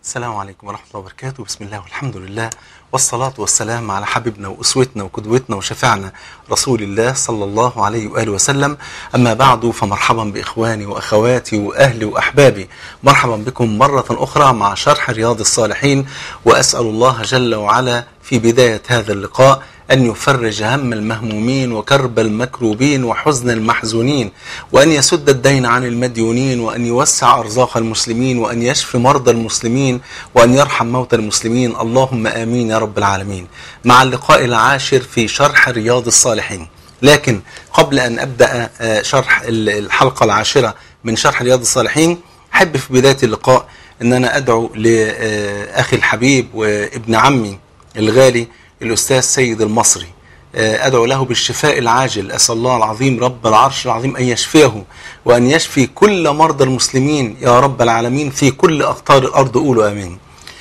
السلام عليكم ورحمة الله وبركاته بسم الله والحمد لله والصلاة والسلام على حبيبنا وأسوتنا وقدوتنا وشفعنا رسول الله صلى الله عليه وآله وسلم أما بعد فمرحبا بإخواني وأخواتي وأهلي وأحبابي مرحبا بكم مرة أخرى مع شرح رياض الصالحين وأسأل الله جل وعلا في بداية هذا اللقاء أن يفرج هم المهمومين وكرب المكروبين وحزن المحزونين وأن يسد الدين عن المديونين وأن يوسع أرزاق المسلمين وأن يشفي مرضى المسلمين وأن يرحم موتى المسلمين اللهم آمين يا رب العالمين مع اللقاء العاشر في شرح رياض الصالحين لكن قبل أن أبدأ شرح الحلقة العاشرة من شرح رياض الصالحين أحب في بداية اللقاء أن أنا أدعو لأخي الحبيب وابن عمي الغالي الأستاذ سيد المصري أدعو له بالشفاء العاجل أسأل الله العظيم رب العرش العظيم أن يشفيه وأن يشفي كل مرضى المسلمين يا رب العالمين في كل أقطار الأرض قولوا آمين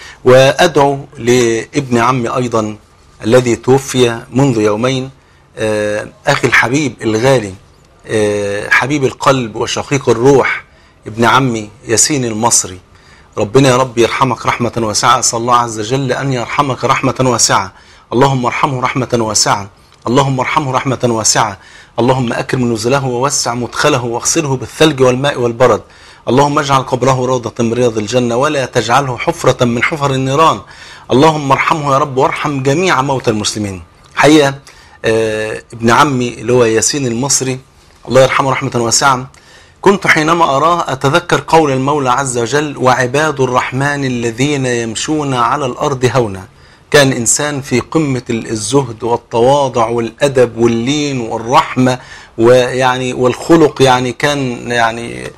وأدعو لابن عمي أيضا الذي توفي منذ يومين أخي الحبيب الغالي حبيب القلب وشقيق الروح ابن عمي ياسين المصري ربنا يا رب يرحمك رحمة واسعة أسأل الله عز وجل أن يرحمك رحمة واسعة اللهم ارحمه رحمة واسعة اللهم ارحمه رحمة واسعة اللهم أكرم نزله ووسع مدخله واغسله بالثلج والماء والبرد اللهم اجعل قبره روضة من رياض الجنة ولا تجعله حفرة من حفر النيران اللهم ارحمه يا رب وارحم جميع موتى المسلمين حقيقة آه ابن عمي اللي هو ياسين المصري الله يرحمه رحمة واسعة كنت حينما أراه أتذكر قول المولى عز وجل وعباد الرحمن الذين يمشون على الأرض هونا كان إنسان في قمة الزهد والتواضع والأدب واللين والرحمة ويعني والخلق يعني كان يعني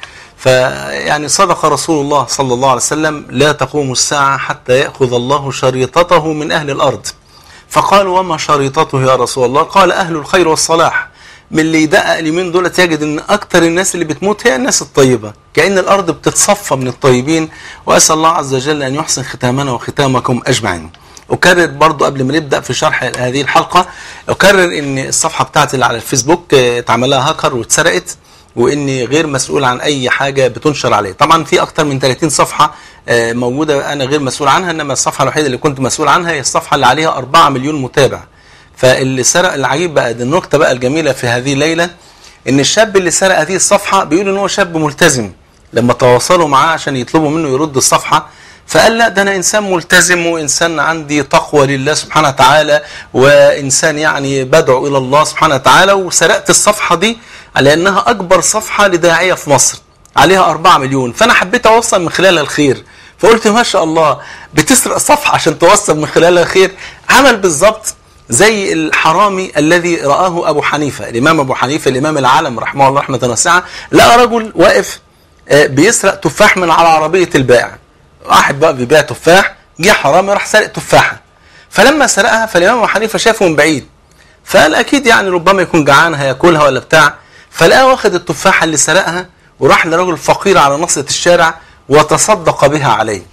فيعني صدق رسول الله صلى الله عليه وسلم لا تقوم الساعة حتى يأخذ الله شريطته من أهل الأرض فقال وما شريطته يا رسول الله قال أهل الخير والصلاح من اللي يدقق اليمين دول تجد ان اكتر الناس اللي بتموت هي الناس الطيبه كأن الارض بتتصفى من الطيبين واسال الله عز وجل ان يحسن ختامنا وختامكم اجمعين اكرر برضو قبل ما نبدا في شرح هذه الحلقه اكرر ان الصفحه بتاعتي اللي على الفيسبوك اتعمل لها هاكر واتسرقت واني غير مسؤول عن اي حاجه بتنشر عليه طبعا في اكتر من 30 صفحه موجوده انا غير مسؤول عنها انما الصفحه الوحيده اللي كنت مسؤول عنها هي الصفحه اللي عليها 4 مليون متابع فاللي سرق العجيب بقى ده النكته بقى الجميله في هذه الليله ان الشاب اللي سرق هذه الصفحه بيقول ان هو شاب ملتزم لما تواصلوا معاه عشان يطلبوا منه يرد الصفحه فقال لا ده انا انسان ملتزم وانسان عندي تقوى لله سبحانه وتعالى وانسان يعني بدعو الى الله سبحانه وتعالى وسرقت الصفحه دي على انها اكبر صفحه لداعيه في مصر عليها 4 مليون فانا حبيت اوصل من خلالها الخير فقلت ما شاء الله بتسرق صفحه عشان توصل من خلالها الخير عمل بالظبط زي الحرامي الذي رآه أبو حنيفة الإمام أبو حنيفة الإمام العالم رحمه الله رحمة واسعة لقى رجل واقف بيسرق تفاح من على عربية البائع واحد بقى بيبيع تفاح جه حرامي راح سرق تفاحة فلما سرقها فالإمام أبو حنيفة شافه من بعيد فقال أكيد يعني ربما يكون جعان هياكلها ولا بتاع فلقاه واخد التفاحة اللي سرقها وراح لرجل فقير على نصرة الشارع وتصدق بها عليه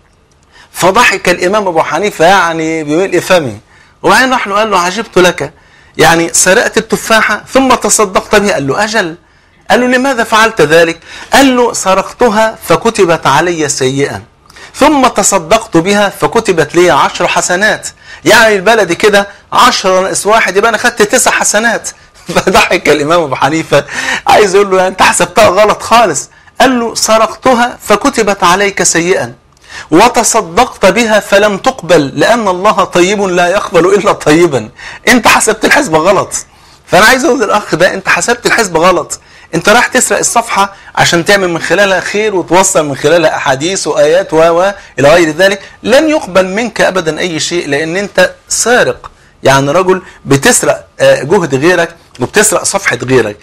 فضحك الإمام أبو حنيفة يعني بملء فمه وبعدين راح له قال له عجبت لك يعني سرقت التفاحة ثم تصدقت بها قال له أجل قال له لماذا فعلت ذلك قال له سرقتها فكتبت علي سيئة ثم تصدقت بها فكتبت لي عشر حسنات يعني البلد كده عشرة ناقص واحد يبقى أنا خدت تسع حسنات فضحك الإمام أبو حنيفة عايز يقول له أنت حسبتها غلط خالص قال له سرقتها فكتبت عليك سيئا وتصدقت بها فلم تقبل لأن الله طيب لا يقبل إلا طيبا أنت حسبت الحسبة غلط فأنا عايز أقول للأخ ده أنت حسبت الحسبة غلط أنت راح تسرق الصفحة عشان تعمل من خلالها خير وتوصل من خلالها أحاديث وآيات و إلى غير ذلك لن يقبل منك أبدا أي شيء لأن أنت سارق يعني رجل بتسرق جهد غيرك وبتسرق صفحة غيرك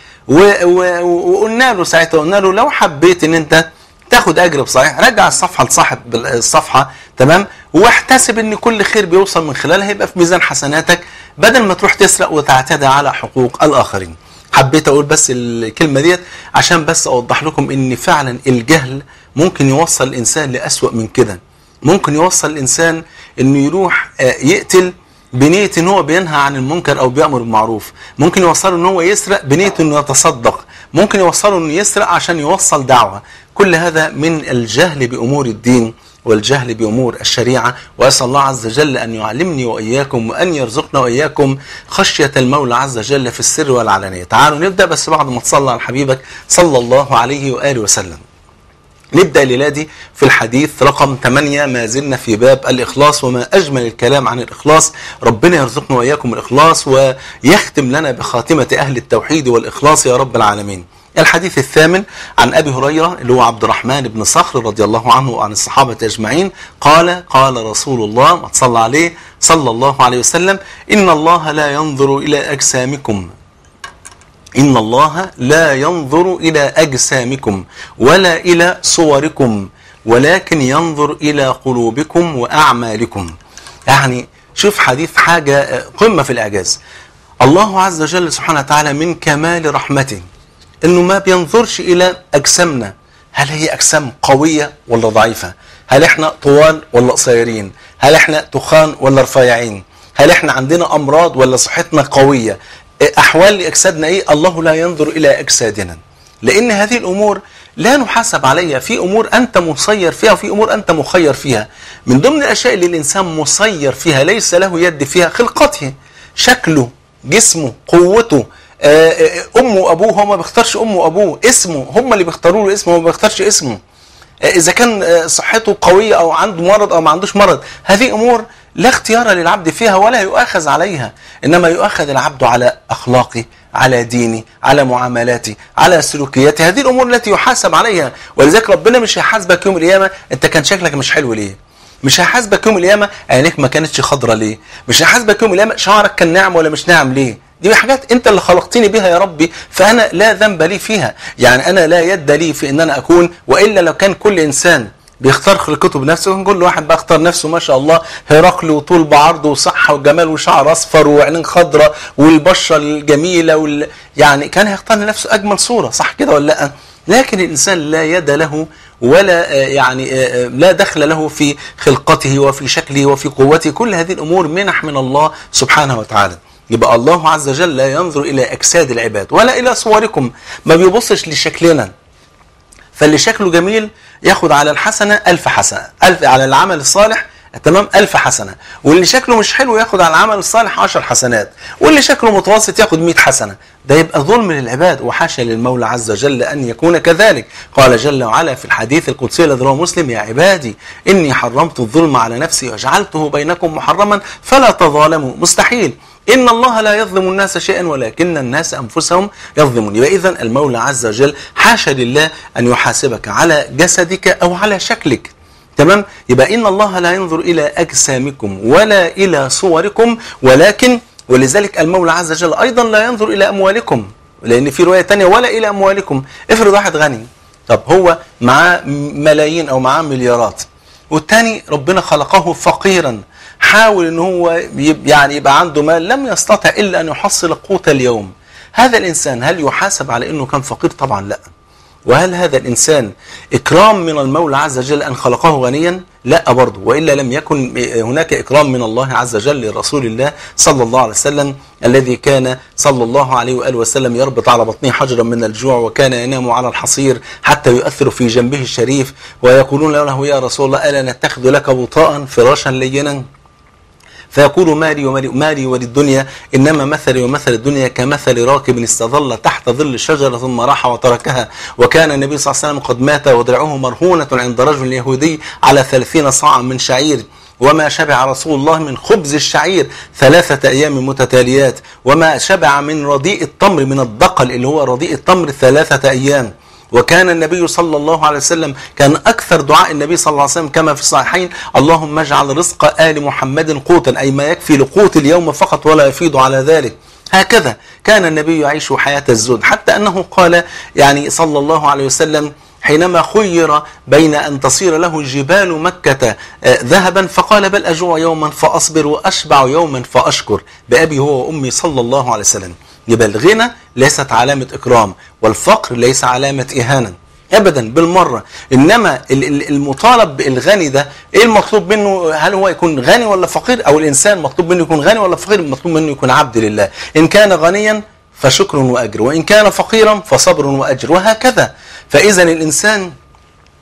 وقلنا له ساعتها قلنا له لو حبيت ان انت تاخد اجر بصحيح رجع الصفحه لصاحب الصفحه تمام واحتسب ان كل خير بيوصل من خلالها يبقى في ميزان حسناتك بدل ما تروح تسرق وتعتدى على حقوق الاخرين حبيت اقول بس الكلمه ديت عشان بس اوضح لكم ان فعلا الجهل ممكن يوصل الانسان لاسوا من كده ممكن يوصل الانسان انه يروح يقتل بنية ان هو بينهى عن المنكر او بيأمر بالمعروف ممكن يوصله ان هو يسرق بنية انه يتصدق ممكن يوصله انه يسرق عشان يوصل دعوة كل هذا من الجهل بأمور الدين والجهل بأمور الشريعة وأسأل الله عز وجل أن يعلمني وإياكم وأن يرزقنا وإياكم خشية المولى عز وجل في السر والعلانية تعالوا نبدأ بس بعد ما تصلى على حبيبك صلى الله عليه وآله وسلم نبدأ الليلة دي في الحديث رقم 8 ما زلنا في باب الإخلاص وما أجمل الكلام عن الإخلاص ربنا يرزقنا وإياكم الإخلاص ويختم لنا بخاتمة أهل التوحيد والإخلاص يا رب العالمين الحديث الثامن عن أبي هريرة اللي هو عبد الرحمن بن صخر رضي الله عنه وعن الصحابة أجمعين قال قال رسول الله ما تصلى عليه صلى الله عليه وسلم إن الله لا ينظر إلى أجسامكم إن الله لا ينظر إلى أجسامكم ولا إلى صوركم ولكن ينظر إلى قلوبكم وأعمالكم يعني شوف حديث حاجة قمة في الإعجاز الله عز وجل سبحانه وتعالى من كمال رحمته انه ما بينظرش الى اجسامنا هل هي اجسام قويه ولا ضعيفه هل احنا طوال ولا قصيرين هل احنا تخان ولا رفيعين هل احنا عندنا امراض ولا صحتنا قويه احوال اجسادنا ايه الله لا ينظر الى اجسادنا لان هذه الامور لا نحاسب عليها في امور انت مسير فيها وفي امور انت مخير فيها من ضمن الاشياء اللي الانسان مسير فيها ليس له يد فيها خلقته شكله جسمه قوته امه وابوه هو ما بيختارش امه وابوه اسمه هم اللي بيختاروا له اسمه هو ما بيختارش اسمه اذا كان صحته قويه او عنده مرض او ما عندوش مرض هذه امور لا اختيار للعبد فيها ولا يؤاخذ عليها انما يؤاخذ العبد على اخلاقه على دينه على معاملاته على سلوكياته هذه الامور التي يحاسب عليها ولذلك ربنا مش هيحاسبك يوم القيامه انت كان شكلك مش حلو ليه مش هيحاسبك يوم القيامه عينيك ما كانتش خضره ليه مش هيحاسبك يوم القيامه شعرك كان ناعم ولا مش ناعم ليه دي حاجات انت اللي خلقتني بها يا ربي فانا لا ذنب لي فيها يعني انا لا يد لي في ان انا اكون والا لو كان كل انسان بيختار خلقته بنفسه كان كل واحد بقى اختار نفسه ما شاء الله هرقل وطول بعرض وصحه وجمال وشعر اصفر وعينين خضراء والبشره الجميله وال... يعني كان هيختار لنفسه اجمل صوره صح كده ولا لا لكن الانسان لا يد له ولا يعني لا دخل له في خلقته وفي شكله وفي قوته كل هذه الامور منح من الله سبحانه وتعالى يبقى الله عز وجل لا ينظر إلى أجساد العباد ولا إلى صوركم ما بيبصش لشكلنا فاللي شكله جميل ياخد على الحسنة ألف حسنة ألف على العمل الصالح تمام ألف حسنة واللي شكله مش حلو ياخد على العمل الصالح عشر حسنات واللي شكله متوسط ياخد مئة حسنة ده يبقى ظلم للعباد وحاشا للمولى عز وجل أن يكون كذلك قال جل وعلا في الحديث القدسي الذي رواه مسلم يا عبادي إني حرمت الظلم على نفسي وجعلته بينكم محرما فلا تظالموا مستحيل إن الله لا يظلم الناس شيئا ولكن الناس أنفسهم يظلمون يبقى إذا المولى عز وجل حاشا لله أن يحاسبك على جسدك أو على شكلك تمام يبقى إن الله لا ينظر إلى أجسامكم ولا إلى صوركم ولكن ولذلك المولى عز وجل أيضا لا ينظر إلى أموالكم لأن في رواية تانية ولا إلى أموالكم افرض واحد غني طب هو معاه ملايين أو معاه مليارات والتاني ربنا خلقه فقيرا حاول ان هو يعني يبقى عنده مال لم يستطع الا ان يحصل قوت اليوم هذا الانسان هل يحاسب على انه كان فقير طبعا لا وهل هذا الانسان اكرام من المولى عز وجل ان خلقه غنيا لا برضه والا لم يكن هناك اكرام من الله عز وجل لرسول الله صلى الله عليه وسلم الذي كان صلى الله عليه واله وسلم يربط على بطنه حجرا من الجوع وكان ينام على الحصير حتى يؤثر في جنبه الشريف ويقولون له يا رسول الله الا نتخذ لك بطاء فراشا لينا فيقول مالي ومالي مالي وللدنيا انما مثلي ومثل الدنيا كمثل راكب استظل تحت ظل الشجره ثم راح وتركها وكان النبي صلى الله عليه وسلم قد مات ودرعه مرهونه عند رجل يهودي على ثلاثين صاعا من شعير وما شبع رسول الله من خبز الشعير ثلاثة أيام متتاليات وما شبع من رديء التمر من الدقل اللي هو رديء التمر ثلاثة أيام وكان النبي صلى الله عليه وسلم كان أكثر دعاء النبي صلى الله عليه وسلم كما في الصحيحين اللهم اجعل رزق آل محمد قوتا أي ما يكفي لقوت اليوم فقط ولا يفيض على ذلك هكذا كان النبي يعيش حياة الزهد حتى أنه قال يعني صلى الله عليه وسلم حينما خير بين أن تصير له جبال مكة ذهبا فقال بل أجوع يوما فأصبر وأشبع يوما فأشكر بأبي هو وأمي صلى الله عليه وسلم يبقى الغنى ليست علامة إكرام والفقر ليس علامة إهانة ابدا بالمره انما المطالب بالغني ده ايه المطلوب منه هل هو يكون غني ولا فقير او الانسان مطلوب منه يكون غني ولا فقير مطلوب منه يكون عبد لله ان كان غنيا فشكر واجر وان كان فقيرا فصبر واجر وهكذا فاذا الانسان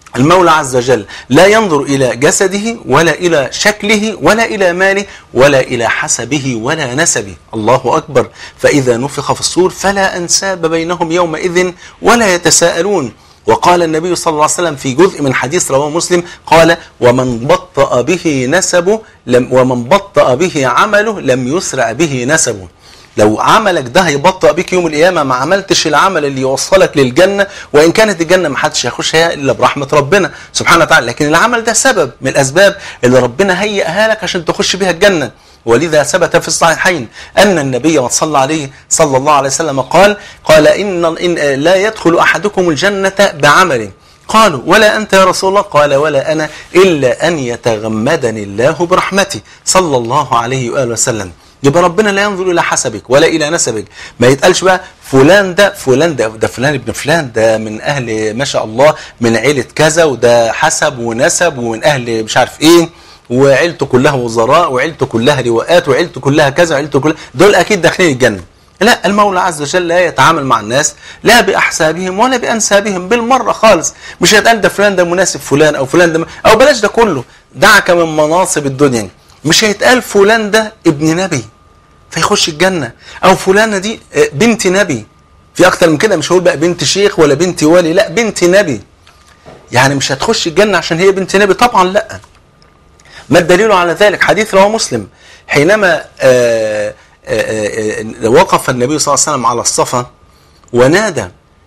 المولى عز وجل لا ينظر إلى جسده ولا إلى شكله ولا إلى ماله ولا إلى حسبه ولا نسبه الله أكبر فإذا نفخ في الصور فلا أنساب بينهم يومئذ ولا يتساءلون وقال النبي صلى الله عليه وسلم في جزء من حديث رواه مسلم قال ومن بطأ به نسبه لم ومن بطأ به عمله لم يسرع به نسبه لو عملك ده هيبطئ بيك يوم القيامة ما عملتش العمل اللي يوصلك للجنة وإن كانت الجنة ما حدش هيخشها إلا برحمة ربنا سبحانه وتعالى لكن العمل ده سبب من الأسباب اللي ربنا هيئها لك عشان تخش بها الجنة ولذا ثبت في الصحيحين أن النبي صلى عليه صلى الله عليه وسلم قال قال إن, إن لا يدخل أحدكم الجنة بعمله قالوا ولا أنت يا رسول الله قال ولا أنا إلا أن يتغمدني الله برحمته صلى الله عليه وآله وسلم يبقى ربنا لا ينظر الى حسبك ولا الى نسبك ما يتقالش بقى فلان ده فلان ده ده فلان ابن فلان ده من اهل ما شاء الله من عيله كذا وده حسب ونسب ومن اهل مش عارف ايه وعيلته كلها وزراء وعيلته كلها لواءات وعيلته كلها كذا وعيلته كلها دول اكيد داخلين الجنه لا المولى عز وجل لا يتعامل مع الناس لا باحسابهم ولا بانسابهم بالمره خالص مش هيتقال ده فلان ده مناسب فلان او فلان ده او بلاش ده كله دعك من مناصب الدنيا مش هيتقال فلان ده ابن نبي فيخش الجنة أو فلانة دي بنت نبي في أكتر من كده مش هقول بقى بنت شيخ ولا بنت ولي لا بنت نبي يعني مش هتخش الجنة عشان هي بنت نبي طبعا لا ما الدليل على ذلك حديث رواه مسلم حينما آآ آآ وقف النبي صلى الله عليه وسلم على الصفا ونادى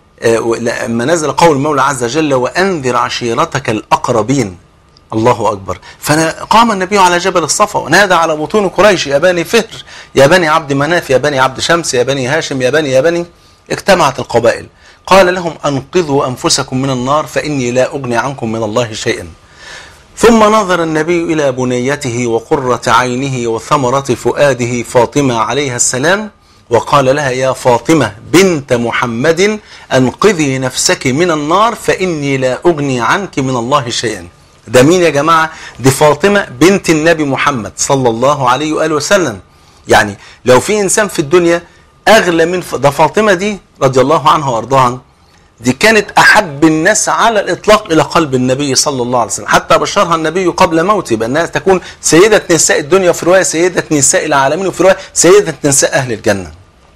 لما نزل قول المولى عز وجل وأنذر عشيرتك الأقربين الله أكبر فقام النبي على جبل الصفا ونادى على بطون قريش يا بني فهر يا بني عبد مناف يا بني عبد شمس يا بني هاشم يا بني يا بني اجتمعت القبائل قال لهم أنقذوا أنفسكم من النار فإني لا أغني عنكم من الله شيئا ثم نظر النبي إلى بنيته وقرة عينه وثمرة فؤاده فاطمة عليها السلام وقال لها يا فاطمة بنت محمد أنقذي نفسك من النار فإني لا أغني عنك من الله شيئا ده مين يا جماعة دي فاطمة بنت النبي محمد صلى الله عليه وآله وسلم يعني لو في إنسان في الدنيا أغلى من ف... ده فاطمة دي رضي الله عنها وأرضاها دي كانت أحب الناس على الإطلاق إلى قلب النبي صلى الله عليه وسلم حتى بشرها النبي قبل موته بأنها تكون سيدة نساء الدنيا في رواية سيدة نساء العالمين وفي رواية سيدة نساء أهل الجنة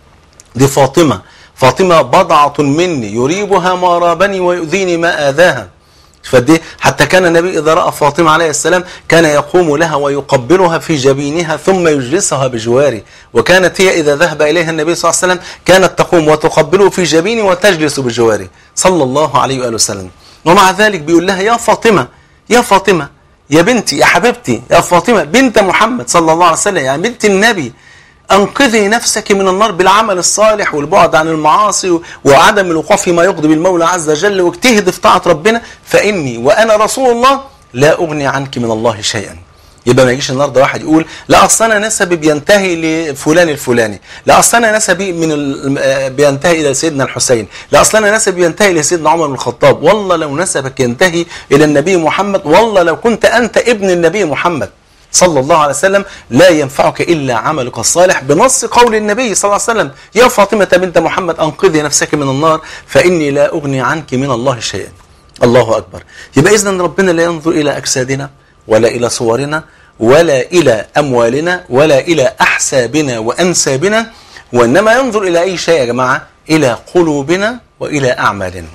دي فاطمة فاطمة بضعة مني يريبها ما رابني ويؤذيني ما آذاها فدي حتى كان النبي إذا رأى فاطمة عليه السلام كان يقوم لها ويقبلها في جبينها ثم يجلسها بجواره وكانت هي إذا ذهب إليها النبي صلى الله عليه وسلم كانت تقوم وتقبله في جبينه وتجلس بجواره صلى الله عليه وآله وسلم ومع ذلك بيقول لها يا فاطمة يا فاطمة يا بنتي يا حبيبتي يا فاطمة بنت محمد صلى الله عليه وسلم يعني بنت النبي أنقذي نفسك من النار بالعمل الصالح والبعد عن المعاصي وعدم الوقوع فيما يغضب المولى عز وجل واجتهد في طاعة ربنا فإني وأنا رسول الله لا أغني عنك من الله شيئا يبقى ما يجيش النهارده واحد يقول لا اصل انا نسبي بينتهي لفلان الفلاني لا اصل انا نسبي من ال... بينتهي الى سيدنا الحسين لا اصل انا نسبي بينتهي لسيدنا عمر بن الخطاب والله لو نسبك ينتهي الى النبي محمد والله لو كنت انت ابن النبي محمد صلى الله عليه وسلم لا ينفعك إلا عملك الصالح بنص قول النبي صلى الله عليه وسلم يا فاطمة بنت محمد أنقذي نفسك من النار فإني لا أغني عنك من الله شيئا الله أكبر يبقى إذا ربنا لا ينظر إلى أجسادنا ولا إلى صورنا ولا إلى أموالنا ولا إلى أحسابنا وأنسابنا وإنما ينظر إلى أي شيء يا جماعة إلى قلوبنا وإلى أعمالنا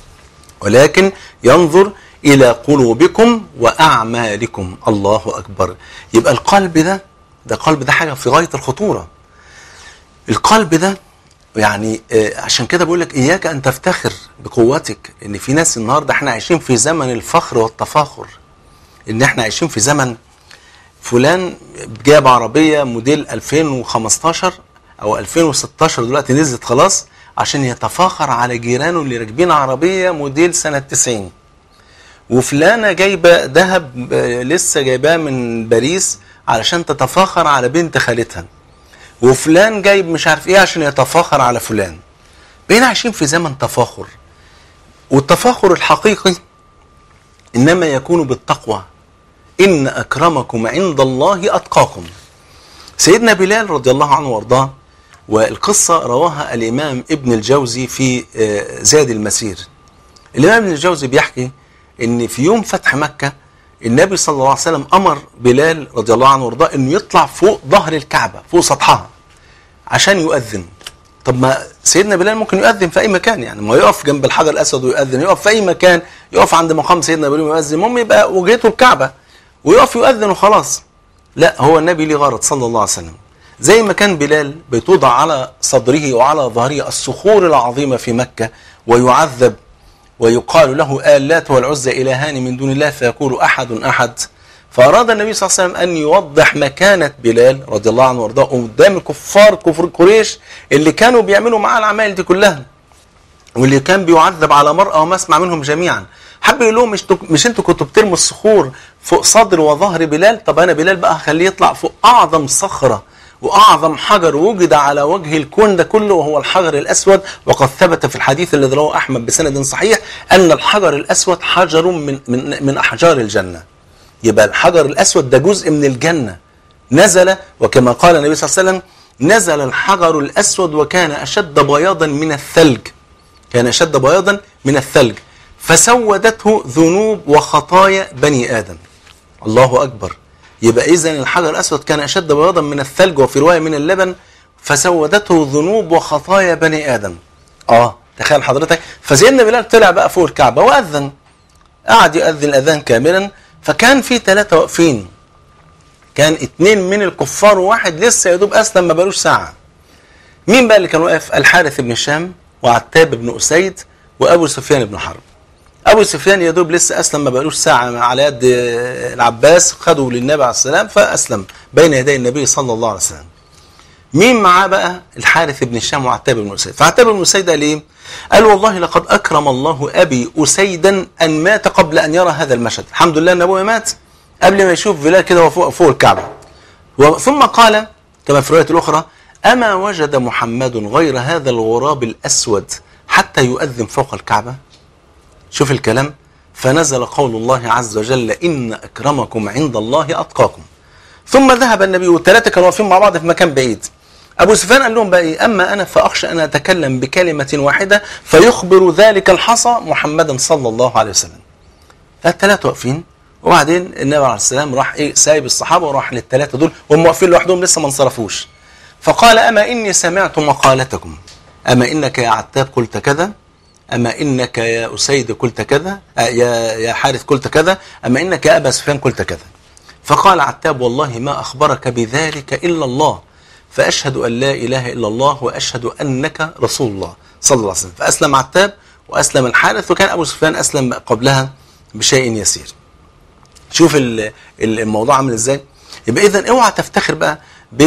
ولكن ينظر إلى قلوبكم وأعمالكم الله أكبر يبقى القلب ده ده قلب ده حاجة في غاية الخطورة القلب ده يعني آه عشان كده بقول لك إياك أن تفتخر بقوتك إن في ناس النهاردة احنا عايشين في زمن الفخر والتفاخر إن احنا عايشين في زمن فلان جاب عربية موديل 2015 أو 2016 دلوقتي نزلت خلاص عشان يتفاخر على جيرانه اللي راكبين عربية موديل سنة 90 وفلانة جايبة ذهب لسه جايباه من باريس علشان تتفاخر على بنت خالتها وفلان جايب مش عارف ايه عشان يتفاخر على فلان بقينا عايشين في زمن تفاخر والتفاخر الحقيقي انما يكون بالتقوى ان اكرمكم عند الله اتقاكم سيدنا بلال رضي الله عنه وارضاه والقصه رواها الامام ابن الجوزي في زاد المسير الامام ابن الجوزي بيحكي ان في يوم فتح مكة النبي صلى الله عليه وسلم امر بلال رضي الله عنه وارضاه انه يطلع فوق ظهر الكعبة فوق سطحها عشان يؤذن طب ما سيدنا بلال ممكن يؤذن في اي مكان يعني ما يقف جنب الحجر الاسود ويؤذن يقف في اي مكان يقف عند مقام سيدنا بلال ويؤذن المهم يبقى وجهته الكعبة ويقف يؤذن وخلاص لا هو النبي ليه غرض صلى الله عليه وسلم زي ما كان بلال بتوضع على صدره وعلى ظهره الصخور العظيمة في مكة ويعذب ويقال له آلات والعزى إلهان من دون الله فيقول أحد أحد فأراد النبي صلى الله عليه وسلم أن يوضح مكانة بلال رضي الله عنه وارضاه قدام كفار كفر قريش اللي كانوا بيعملوا معاه الأعمال دي كلها واللي كان بيعذب على مرأى ومسمع منهم جميعا حب يقول لهم مش, مش انتوا كنتوا بترموا الصخور فوق صدر وظهر بلال طب انا بلال بقى هخليه يطلع فوق اعظم صخره واعظم حجر وجد على وجه الكون ده كله وهو الحجر الاسود وقد ثبت في الحديث الذي رواه احمد بسند صحيح ان الحجر الاسود حجر من من من احجار الجنه يبقى الحجر الاسود ده جزء من الجنه نزل وكما قال النبي صلى الله عليه وسلم نزل الحجر الاسود وكان اشد بياضا من الثلج كان اشد بياضا من الثلج فسودته ذنوب وخطايا بني ادم الله اكبر يبقى اذا الحجر الاسود كان اشد بياضا من الثلج وفي روايه من اللبن فسودته ذنوب وخطايا بني ادم اه تخيل حضرتك فسيدنا بلال طلع بقى فوق الكعبه واذن قعد يؤذن الاذان كاملا فكان في ثلاثه واقفين كان اتنين من الكفار وواحد لسه يا دوب اسلم ما بقالوش ساعه مين بقى اللي كان واقف الحارث بن هشام وعتاب بن اسيد وابو سفيان بن حرب ابو سفيان يا دوب لسه اسلم ما بقالوش ساعه على يد العباس خدوا للنبي عليه السلام فاسلم بين يدي النبي صلى الله عليه وسلم مين معاه بقى الحارث بن هشام وعتاب بن اسيد فعتاب بن اسيد قال ايه قال والله لقد اكرم الله ابي اسيدا ان مات قبل ان يرى هذا المشهد الحمد لله ان ابوه مات قبل ما يشوف بلال كده وفوق فوق الكعبه ثم قال كما في الروايه الاخرى اما وجد محمد غير هذا الغراب الاسود حتى يؤذن فوق الكعبه شوف الكلام فنزل قول الله عز وجل إن أكرمكم عند الله أتقاكم ثم ذهب النبي والثلاثة كانوا واقفين مع بعض في مكان بعيد أبو سفيان قال لهم بقى إيه أما أنا فأخشى أن أتكلم بكلمة واحدة فيخبر ذلك الحصى محمدا صلى الله عليه وسلم الثلاثة واقفين وبعدين النبي عليه السلام راح إيه سايب الصحابة وراح للثلاثة دول وهم واقفين لوحدهم لسه ما انصرفوش فقال أما إني سمعت مقالتكم أما إنك يا عتاب قلت كذا أما إنك يا أسيد قلت كذا يا يا حارث قلت كذا أما إنك يا أبا سفيان قلت كذا فقال عتاب والله ما أخبرك بذلك إلا الله فأشهد أن لا إله إلا الله وأشهد أنك رسول الله صلى الله عليه وسلم فأسلم عتاب وأسلم الحارث وكان أبو سفيان أسلم قبلها بشيء يسير شوف الموضوع عامل إزاي يبقى إذا اوعى تفتخر بقى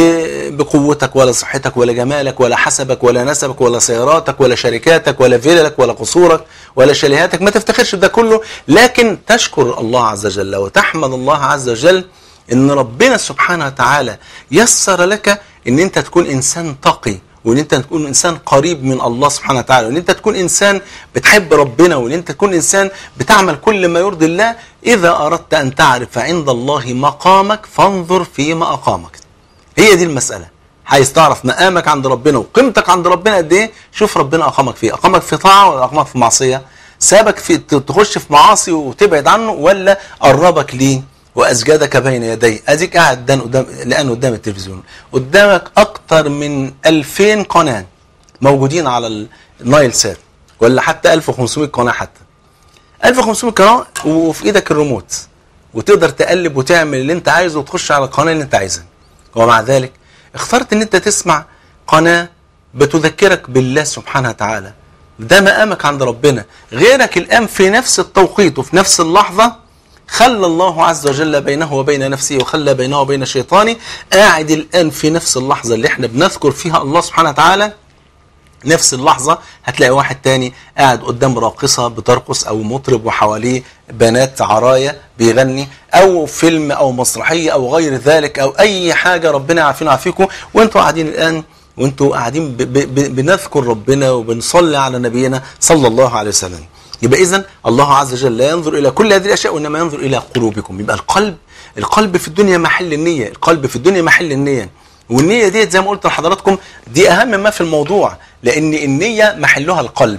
بقوتك ولا صحتك ولا جمالك ولا حسبك ولا نسبك ولا سياراتك ولا شركاتك ولا فيللك ولا قصورك ولا شاليهاتك ما تفتخرش بده كله لكن تشكر الله عز وجل وتحمد الله عز وجل ان ربنا سبحانه وتعالى يسر لك ان انت تكون انسان تقي وان انت تكون انسان قريب من الله سبحانه وتعالى وان انت تكون انسان بتحب ربنا وان انت تكون انسان بتعمل كل ما يرضي الله اذا اردت ان تعرف عند الله مقامك فانظر فيما اقامك هي دي المسألة عايز تعرف مقامك عند ربنا وقيمتك عند ربنا قد ايه شوف ربنا اقامك فيه اقامك في طاعة ولا اقامك في معصية سابك في تخش في معاصي وتبعد عنه ولا قربك ليه واسجدك بين يديه اديك قاعد دان قدام الان قدام التلفزيون قدامك اكتر من 2000 قناة موجودين على النايل سات ولا حتى 1500 قناة حتى 1500 قناة وفي ايدك الريموت وتقدر تقلب وتعمل اللي انت عايزه وتخش على القناة اللي انت عايزها ومع ذلك اخترت ان انت تسمع قناة بتذكرك بالله سبحانه وتعالى ده مقامك عند ربنا غيرك الآن في نفس التوقيت وفي نفس اللحظة خلى الله عز وجل بينه وبين نفسه وخلى بينه وبين شيطانه قاعد الآن في نفس اللحظة اللي احنا بنذكر فيها الله سبحانه وتعالى نفس اللحظة هتلاقي واحد تاني قاعد قدام راقصة بترقص أو مطرب وحواليه بنات عرايا بيغني أو فيلم أو مسرحية أو غير ذلك أو أي حاجة ربنا يعافينا ويعافيكم وأنتوا قاعدين الآن وأنتوا قاعدين ب ب بنذكر ربنا وبنصلي على نبينا صلى الله عليه وسلم يبقى إذا الله عز وجل لا ينظر إلى كل هذه الأشياء وإنما ينظر إلى قلوبكم يبقى القلب القلب في الدنيا محل النية القلب في الدنيا محل النية والنية ديت زي ما قلت لحضراتكم دي أهم ما في الموضوع لأن النية محلها القلب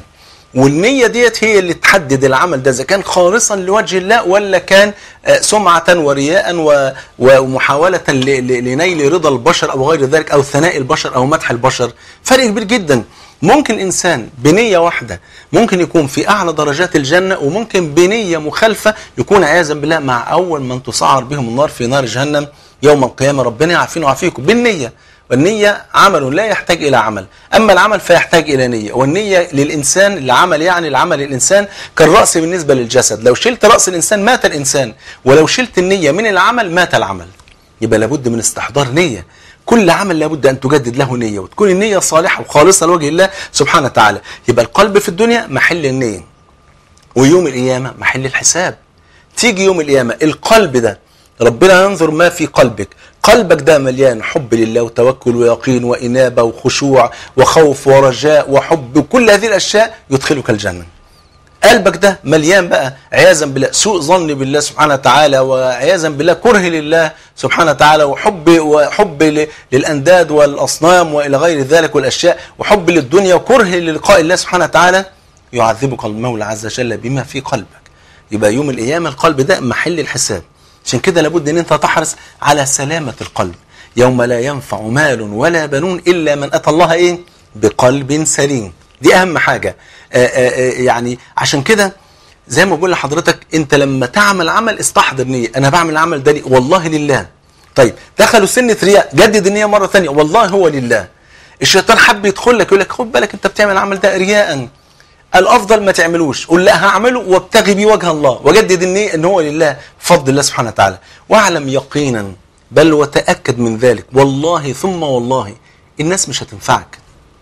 والنية ديت هي اللي تحدد العمل ده إذا كان خالصا لوجه الله ولا كان آه، سمعة ورياء و- ومحاولة ل- ل- لنيل رضا البشر أو غير ذلك أو ثناء البشر أو مدح البشر فرق كبير جدا ممكن إنسان بنية واحدة ممكن يكون في أعلى درجات الجنة وممكن بنية مخالفة يكون عياذا بالله مع أول من تسعر بهم النار في نار جهنم يوم القيامة ربنا يعافينا ويعافيكم بالنية والنية عمل لا يحتاج إلى عمل أما العمل فيحتاج إلى نية والنية للإنسان العمل يعني العمل للإنسان كالرأس بالنسبة للجسد لو شلت رأس الإنسان مات الإنسان ولو شلت النية من العمل مات العمل يبقى لابد من استحضار نية كل عمل لابد أن تجدد له نية وتكون النية صالحة وخالصة لوجه الله سبحانه وتعالى يبقى القلب في الدنيا محل النية ويوم القيامة محل الحساب تيجي يوم القيامة القلب ده ربنا ينظر ما في قلبك قلبك ده مليان حب لله وتوكل ويقين وإنابة وخشوع وخوف ورجاء وحب وكل هذه الأشياء يدخلك الجنة قلبك ده مليان بقى عياذا بالله سوء ظن بالله سبحانه وتعالى وعياذا بالله كره لله سبحانه وتعالى وحب وحب ل- للانداد والاصنام والى غير ذلك والاشياء وحب للدنيا وكره للقاء الله سبحانه وتعالى يعذبك المولى عز وجل بما في قلبك يبقى يوم القيامه القلب ده محل الحساب عشان كده لابد ان انت تحرص على سلامه القلب يوم لا ينفع مال ولا بنون الا من اتى الله ايه بقلب سليم دي اهم حاجه آآ آآ يعني عشان كده زي ما بقول لحضرتك انت لما تعمل عمل استحضر نيه انا بعمل العمل ده ليه؟ والله لله طيب دخلوا سنه رياء جدد النيه مره ثانيه والله هو لله الشيطان حب يدخل لك يقول لك خد بالك انت بتعمل العمل ده رياء الافضل ما تعملوش قول لا هعمله وابتغي بيه وجه الله وجدد النيه ان هو لله بفضل الله سبحانه وتعالى واعلم يقينا بل وتاكد من ذلك والله ثم والله الناس مش هتنفعك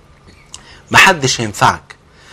محدش هينفعك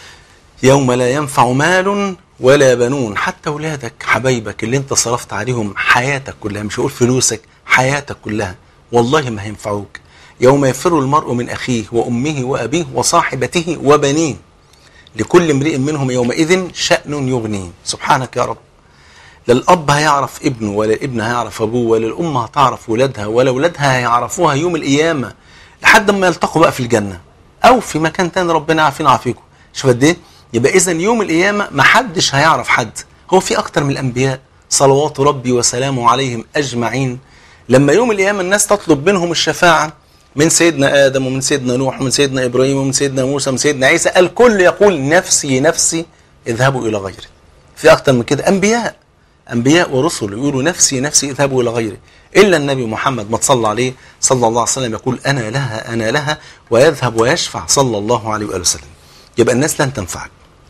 يوم لا ينفع مال ولا بنون حتى اولادك حبايبك اللي انت صرفت عليهم حياتك كلها مش هقول فلوسك حياتك كلها والله ما هينفعوك يوم يفر المرء من اخيه وامه وابيه وصاحبته وبنيه لكل امرئ منهم يومئذ شأن يغنيه سبحانك يا رب لا الاب هيعرف ابنه ولا الابن هيعرف ابوه ولا الام هتعرف ولادها ولا ولادها هيعرفوها يوم القيامه لحد ما يلتقوا بقى في الجنه او في مكان تاني ربنا يعافينا ويعافيكم شوف قد ايه يبقى اذا يوم القيامه ما حدش هيعرف حد هو في اكتر من الانبياء صلوات ربي وسلامه عليهم اجمعين لما يوم القيامه الناس تطلب منهم الشفاعه من سيدنا ادم ومن سيدنا نوح ومن سيدنا ابراهيم ومن سيدنا موسى ومن سيدنا عيسى الكل يقول نفسي نفسي اذهبوا الى غيري في اكتر من كده انبياء انبياء ورسل يقولوا نفسي نفسي اذهبوا الى غيري الا النبي محمد ما تصلى عليه صلى الله عليه وسلم يقول انا لها انا لها ويذهب ويشفع صلى الله عليه واله وسلم يبقى الناس لن تنفعك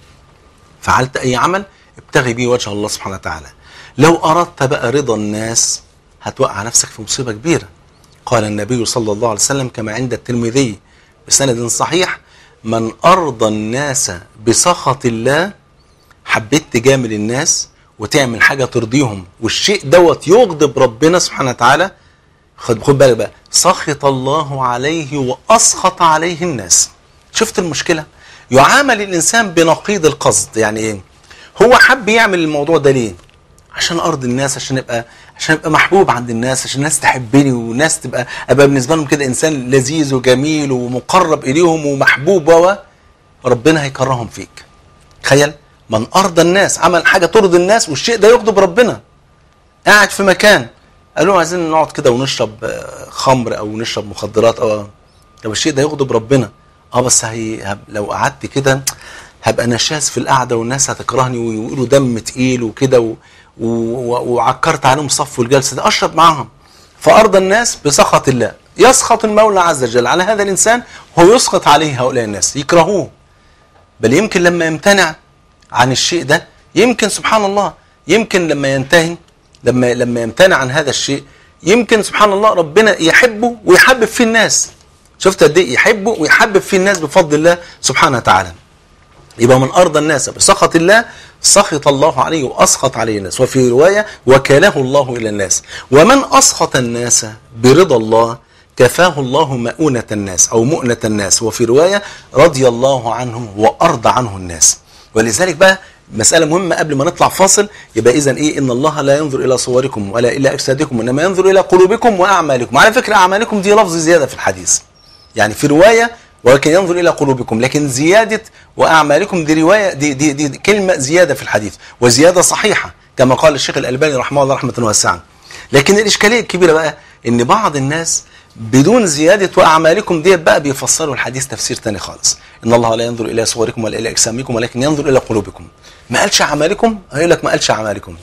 فعلت اي عمل ابتغي به وجه الله سبحانه وتعالى لو اردت بقى رضا الناس هتوقع نفسك في مصيبه كبيره قال النبي صلى الله عليه وسلم كما عند الترمذي بسند صحيح من ارضى الناس بسخط الله حبيت تجامل الناس وتعمل حاجه ترضيهم والشيء دوت يغضب ربنا سبحانه وتعالى خد خد بالك بقى سخط الله عليه واسخط عليه الناس شفت المشكله يعامل الانسان بنقيض القصد يعني ايه هو حب يعمل الموضوع ده ليه عشان ارضي الناس عشان ابقى عشان ابقى محبوب عند الناس عشان الناس تحبني والناس تبقى ابقى بالنسبه لهم كده انسان لذيذ وجميل ومقرب اليهم ومحبوب و ربنا هيكرههم فيك تخيل من ارضى الناس عمل حاجه ترضي الناس والشيء ده يغضب ربنا قاعد في مكان قالوا عايزين نقعد كده ونشرب آه، خمر او نشرب مخدرات او طب الشيء ده يغضب ربنا اه بس هي هب- لو قعدت كده هبقى نشاز في القعده والناس هتكرهني ويقولوا دم تقيل وكده و... و... و... وعكرت عليهم صف الجلسه ده اشرب معاهم فارضى الناس بسخط الله يسخط المولى عز وجل على هذا الانسان وهو يسخط عليه هؤلاء الناس يكرهوه بل يمكن لما يمتنع عن الشيء ده يمكن سبحان الله يمكن لما ينتهي لما لما يمتنع عن هذا الشيء يمكن سبحان الله ربنا يحبه ويحبب فيه الناس شفت قد ايه يحبه ويحبب فيه الناس بفضل الله سبحانه وتعالى يبقى من ارضى الناس بسخط الله سخط الله عليه واسخط عليه الناس وفي روايه وكاله الله الى الناس ومن اسخط الناس برضا الله كفاه الله مؤونة الناس او مؤنة الناس وفي روايه رضي الله عنه وارضى عنه الناس ولذلك بقى مسألة مهمة قبل ما نطلع فاصل يبقى إذا إيه إن الله لا ينظر إلى صوركم ولا إلى أجسادكم إنما ينظر إلى قلوبكم وأعمالكم على فكرة أعمالكم دي لفظ زيادة في الحديث يعني في رواية ولكن ينظر الى قلوبكم لكن زياده واعمالكم دي روايه دي دي دي, دي كلمه زياده في الحديث وزياده صحيحه كما قال الشيخ الالباني رحمه الله رحمه واسعه لكن الاشكاليه الكبيره بقى ان بعض الناس بدون زيادة وأعمالكم ديت بقى بيفسروا الحديث تفسير تاني خالص إن الله لا ينظر إلى صوركم ولا إلى أجسامكم ولكن ينظر إلى قلوبكم ما قالش أعمالكم هيقول لك ما قالش أعمالكم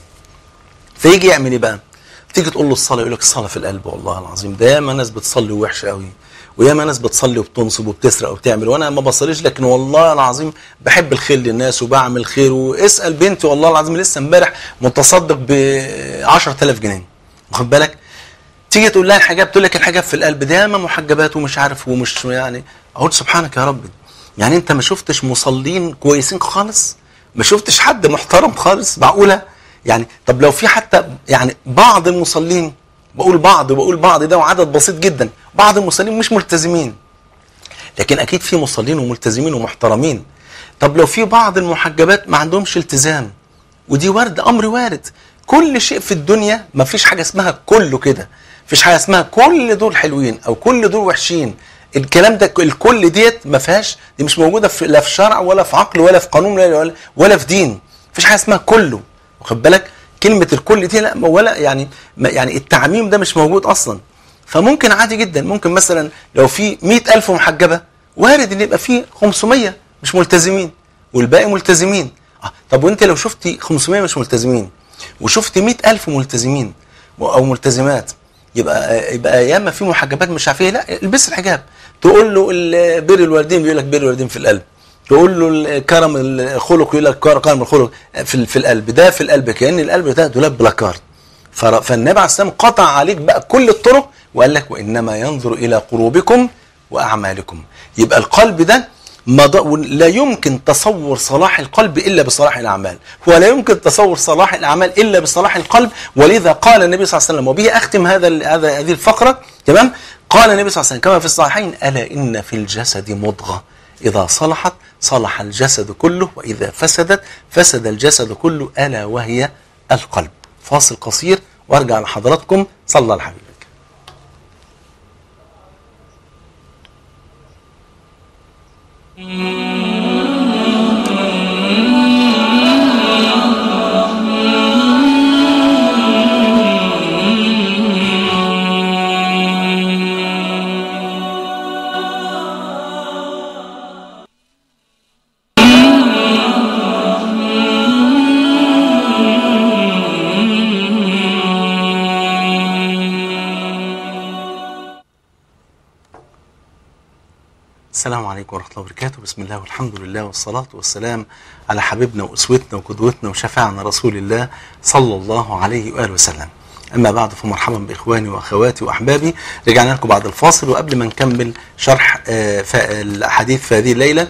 فيجي يعمل إيه بقى تيجي تقول له الصلاة يقول لك الصلاة في القلب والله العظيم ده ياما ناس بتصلي وحشة قوي وياما ناس بتصلي وبتنصب وبتسرق وبتعمل وانا ما بصليش لكن والله العظيم بحب الخير للناس وبعمل خير واسال بنتي والله العظيم لسه امبارح متصدق ب 10000 جنيه واخد بالك تيجي تقول لها الحجاب تقول لك الحجاب في القلب ده ياما محجبات ومش عارف ومش يعني اقول سبحانك يا رب يعني انت ما شفتش مصلين كويسين خالص ما شفتش حد محترم خالص معقوله يعني طب لو في حتى يعني بعض المصلين بقول بعض بقول بعض ده وعدد بسيط جدا بعض المصلين مش ملتزمين لكن اكيد في مصلين وملتزمين ومحترمين طب لو في بعض المحجبات ما عندهمش التزام ودي وارد امر وارد كل شيء في الدنيا ما فيش حاجه اسمها كله كده فيش حاجه اسمها كل دول حلوين او كل دول وحشين الكلام ده الكل ديت ما فيهاش دي مش موجوده في لا في شرع ولا في عقل ولا في قانون ولا ولا, ولا في دين مفيش حاجه اسمها كله واخد بالك كلمه الكل دي لا ولا يعني يعني التعميم ده مش موجود اصلا فممكن عادي جدا ممكن مثلا لو في مئة ألف محجبة وارد ان يبقى في 500 مش ملتزمين والباقي ملتزمين آه طب وانت لو شفتي 500 مش ملتزمين وشفت مئة ألف ملتزمين او ملتزمات يبقى يبقى ياما في محجبات مش عارف ايه لا البس الحجاب تقول له بر الوالدين بيقول لك بر الوالدين في القلب تقول له كرم الخلق يقول لك كرم الخلق في في القلب ده في القلب كان القلب ده دولاب بلاكارد فالنبي عليه السلام قطع عليك بقى كل الطرق وقال لك وانما ينظر الى قلوبكم واعمالكم يبقى القلب ده لا يمكن تصور صلاح القلب الا بصلاح الاعمال ولا يمكن تصور صلاح الاعمال الا بصلاح القلب ولذا قال النبي صلى الله عليه وسلم وبه اختم هذا هذا هذه الفقره تمام قال النبي صلى الله عليه وسلم كما في الصحيحين الا ان في الجسد مضغه اذا صلحت صلح الجسد كله واذا فسدت فسد الجسد كله الا وهي القلب فاصل قصير وارجع لحضراتكم صلى على حبيبك السلام عليكم ورحمة الله وبركاته بسم الله والحمد لله والصلاة والسلام على حبيبنا وأسوتنا وقدوتنا وشفاعنا رسول الله صلى الله عليه وآله وسلم أما بعد فمرحبا بإخواني وأخواتي وأحبابي رجعنا لكم بعد الفاصل وقبل ما نكمل شرح الحديث في هذه الليلة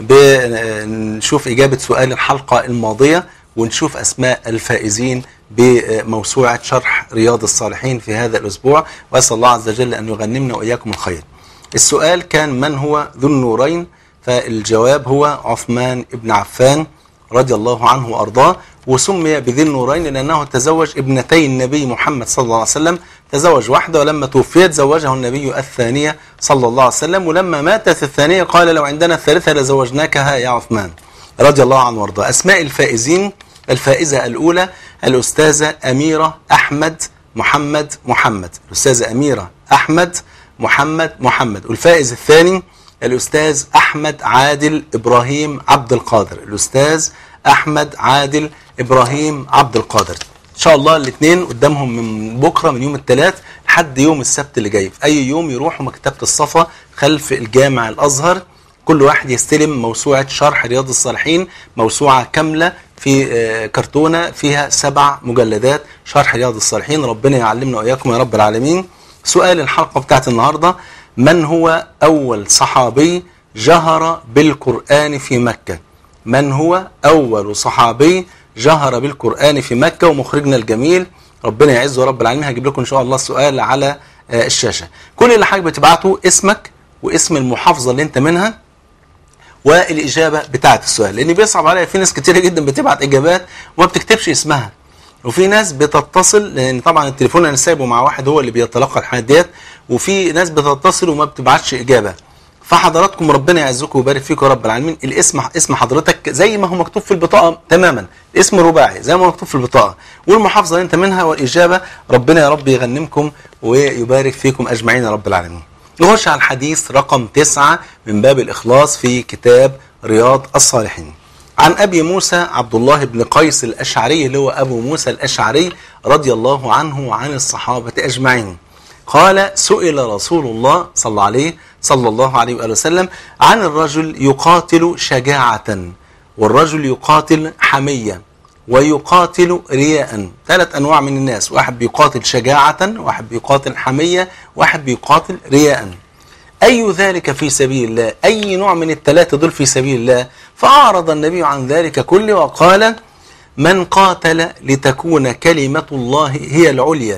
بنشوف إجابة سؤال الحلقة الماضية ونشوف أسماء الفائزين بموسوعة شرح رياض الصالحين في هذا الأسبوع وأسأل الله عز وجل أن يغنمنا وإياكم الخير السؤال كان من هو ذو النورين فالجواب هو عثمان بن عفان رضي الله عنه وأرضاه وسمي بذي النورين لأنه تزوج ابنتي النبي محمد صلى الله عليه وسلم تزوج واحدة ولما توفيت زوجه النبي الثانية صلى الله عليه وسلم ولما ماتت الثانية قال لو عندنا الثالثة لزوجناكها يا عثمان رضي الله عنه وارضاه أسماء الفائزين الفائزة الأولى الأستاذة أميرة أحمد محمد محمد الأستاذة أميرة أحمد محمد محمد والفائز الثاني الأستاذ أحمد عادل إبراهيم عبد القادر الأستاذ أحمد عادل إبراهيم عبد القادر إن شاء الله الاثنين قدامهم من بكرة من يوم الثلاث لحد يوم السبت اللي جاي في أي يوم يروحوا مكتبة الصفا خلف الجامع الأزهر كل واحد يستلم موسوعة شرح رياض الصالحين موسوعة كاملة في كرتونة فيها سبع مجلدات شرح رياض الصالحين ربنا يعلمنا وإياكم يا رب العالمين سؤال الحلقة بتاعت النهاردة من هو أول صحابي جهر بالقرآن في مكة من هو أول صحابي جهر بالقرآن في مكة ومخرجنا الجميل ربنا يعزه رب العالمين هجيب لكم إن شاء الله السؤال على الشاشة كل اللي حضرتك بتبعته اسمك واسم المحافظة اللي انت منها والإجابة بتاعة السؤال لأن بيصعب عليا في ناس كتير جدا بتبعت إجابات وما بتكتبش اسمها وفي ناس بتتصل لان طبعا التليفون انا سايبه مع واحد هو اللي بيتلقى الحاجات ديت وفي ناس بتتصل وما بتبعتش اجابه فحضراتكم ربنا يعزكم ويبارك فيكم يا رب العالمين الاسم اسم حضرتك زي ما هو مكتوب في البطاقه تماما الاسم رباعي زي ما هو مكتوب في البطاقه والمحافظه اللي انت منها والاجابه ربنا يا رب يغنمكم ويبارك فيكم اجمعين يا رب العالمين نخش على الحديث رقم تسعة من باب الإخلاص في كتاب رياض الصالحين عن أبي موسى عبد الله بن قيس الأشعري اللي هو أبو موسى الأشعري رضي الله عنه وعن الصحابة أجمعين قال سئل رسول الله صلى الله عليه صلى الله عليه وآله وسلم عن الرجل يقاتل شجاعة والرجل يقاتل حمية ويقاتل رياء ثلاث أنواع من الناس واحد بيقاتل شجاعة واحد بيقاتل حمية واحد بيقاتل رياء أي ذلك في سبيل الله أي نوع من الثلاثة دول في سبيل الله فأعرض النبي عن ذلك كله وقال من قاتل لتكون كلمة الله هي العليا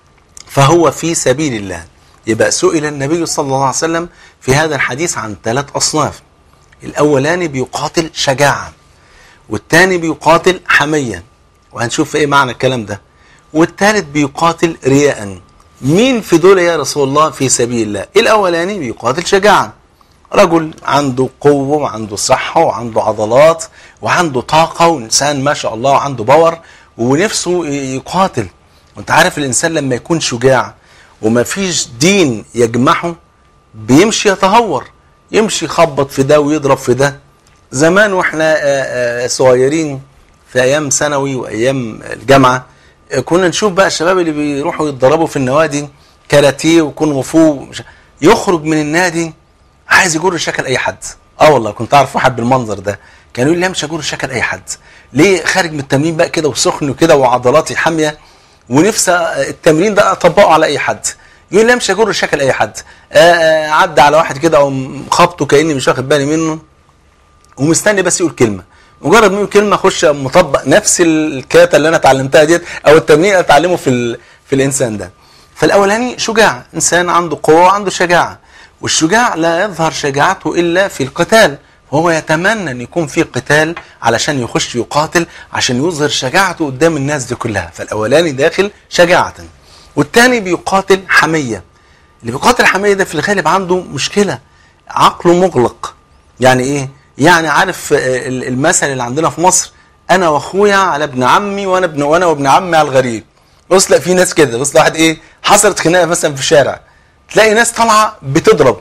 فهو في سبيل الله يبقى سئل النبي صلى الله عليه وسلم في هذا الحديث عن ثلاث أصناف الأولاني بيقاتل شجاعة والتاني بيقاتل حمية وهنشوف ايه معنى الكلام ده والتالت بيقاتل رياء مين في دول يا رسول الله في سبيل الله الاولاني بيقاتل شجاعة رجل عنده قوة وعنده صحة وعنده عضلات وعنده طاقة وإنسان ما شاء الله وعنده باور ونفسه يقاتل وانت عارف الإنسان لما يكون شجاع وما فيش دين يجمعه بيمشي يتهور يمشي يخبط في ده ويضرب في ده زمان واحنا صغيرين في ايام ثانوي وايام الجامعه كنا نشوف بقى الشباب اللي بيروحوا يتدربوا في النوادي كاراتيه وكونغ فو يخرج من النادي عايز يجر شكل اي حد اه والله كنت اعرف واحد بالمنظر ده كان يقول لي مش هجر شكل اي حد ليه خارج من التمرين بقى كده وسخن وكده وعضلاتي حاميه ونفسي التمرين ده اطبقه على اي حد يقول لي مش هجر شكل اي حد عدى على واحد كده او خبطه كاني مش واخد بالي منه ومستني بس يقول كلمه مجرد ما يقول كلمه اخش مطبق نفس الكاتا اللي انا اتعلمتها ديت او التمرين اللي اتعلمه في في الانسان ده فالاولاني شجاع انسان عنده قوه وعنده شجاعه والشجاع لا يظهر شجاعته الا في القتال وهو يتمنى ان يكون في قتال علشان يخش يقاتل عشان يظهر شجاعته قدام الناس دي كلها فالاولاني داخل شجاعه والثاني بيقاتل حميه اللي بيقاتل حميه ده في الغالب عنده مشكله عقله مغلق يعني ايه يعني عارف المثل اللي عندنا في مصر انا واخويا على ابن عمي وانا ابن وانا وابن عمي على الغريب بص لا في ناس كده بص واحد ايه حصلت خناقه مثلا في الشارع تلاقي ناس طالعه بتضرب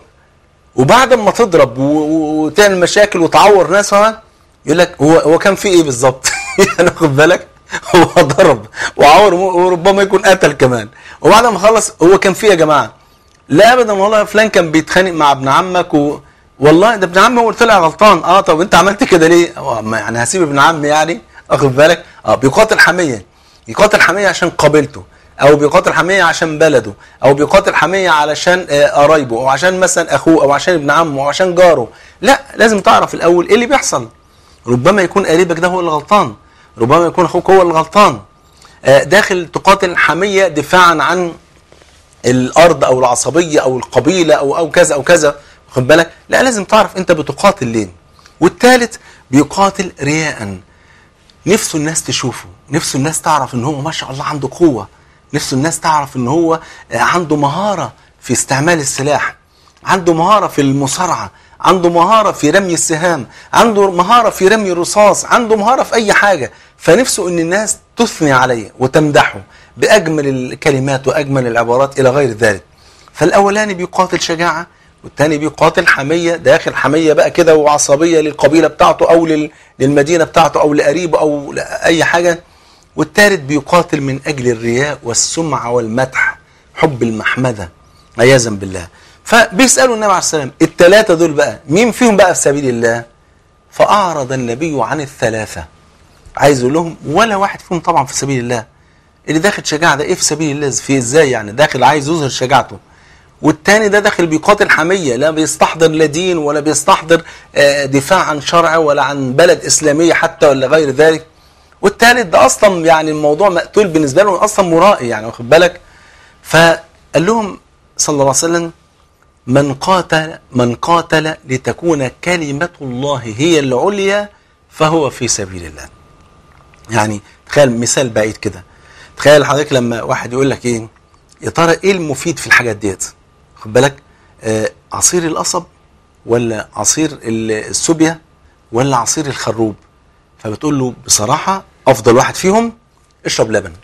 وبعد ما تضرب وتعمل مشاكل وتعور ناس يقول لك هو هو كان في ايه بالظبط يعني خد بالك هو ضرب وعور وربما يكون قتل كمان وبعد ما خلص هو كان في يا جماعه لا ابدا والله فلان كان بيتخانق مع ابن عمك و والله ده ابن عمي هو اللي طلع غلطان اه طب انت عملت كده ليه؟ يعني هسيب ابن عمي يعني واخد بالك؟ اه بيقاتل حميه يقاتل حميه عشان قبيلته او بيقاتل حميه عشان بلده او بيقاتل حميه علشان قرايبه او عشان مثلا اخوه او عشان ابن عمه او عشان جاره لا لازم تعرف الاول ايه اللي بيحصل ربما يكون قريبك ده هو اللي غلطان ربما يكون اخوك هو اللي غلطان آه داخل تقاتل حميه دفاعا عن الارض او العصبيه او القبيله او او كذا او كذا واخد بالك لا لازم تعرف انت بتقاتل ليه والثالث بيقاتل رياء نفسه الناس تشوفه نفسه الناس تعرف ان هو ما شاء الله عنده قوه نفسه الناس تعرف ان هو عنده مهاره في استعمال السلاح عنده مهاره في المصارعه عنده مهاره في رمي السهام عنده مهاره في رمي الرصاص عنده مهاره في اي حاجه فنفسه ان الناس تثني عليه وتمدحه باجمل الكلمات واجمل العبارات الى غير ذلك فالاولاني بيقاتل شجاعه والتاني بيقاتل حمية داخل حمية بقى كده وعصبية للقبيلة بتاعته أو للمدينة بتاعته أو لقريبه أو أي حاجة والتالت بيقاتل من أجل الرياء والسمعة والمدح حب المحمدة عياذا بالله فبيسألوا النبي عليه السلام التلاتة دول بقى مين فيهم بقى في سبيل الله فأعرض النبي عن الثلاثة عايز يقول لهم ولا واحد فيهم طبعا في سبيل الله اللي داخل شجاعة ده ايه في سبيل الله في ازاي يعني داخل عايز يظهر شجاعته والتاني ده داخل بيقاتل حمية لا بيستحضر لا دين ولا بيستحضر دفاع عن شرع ولا عن بلد إسلامية حتى ولا غير ذلك والتالت ده أصلا يعني الموضوع مقتول بالنسبة له أصلا مرائي يعني واخد بالك فقال لهم صلى الله عليه وسلم من قاتل من قاتل لتكون كلمة الله هي العليا فهو في سبيل الله يعني تخيل مثال بعيد كده تخيل حضرتك لما واحد يقول لك ايه يا ترى ايه المفيد في الحاجات ديت خد بالك آه عصير القصب ولا عصير ال- السوبيا ولا عصير الخروب فبتقول له بصراحه افضل واحد فيهم اشرب لبن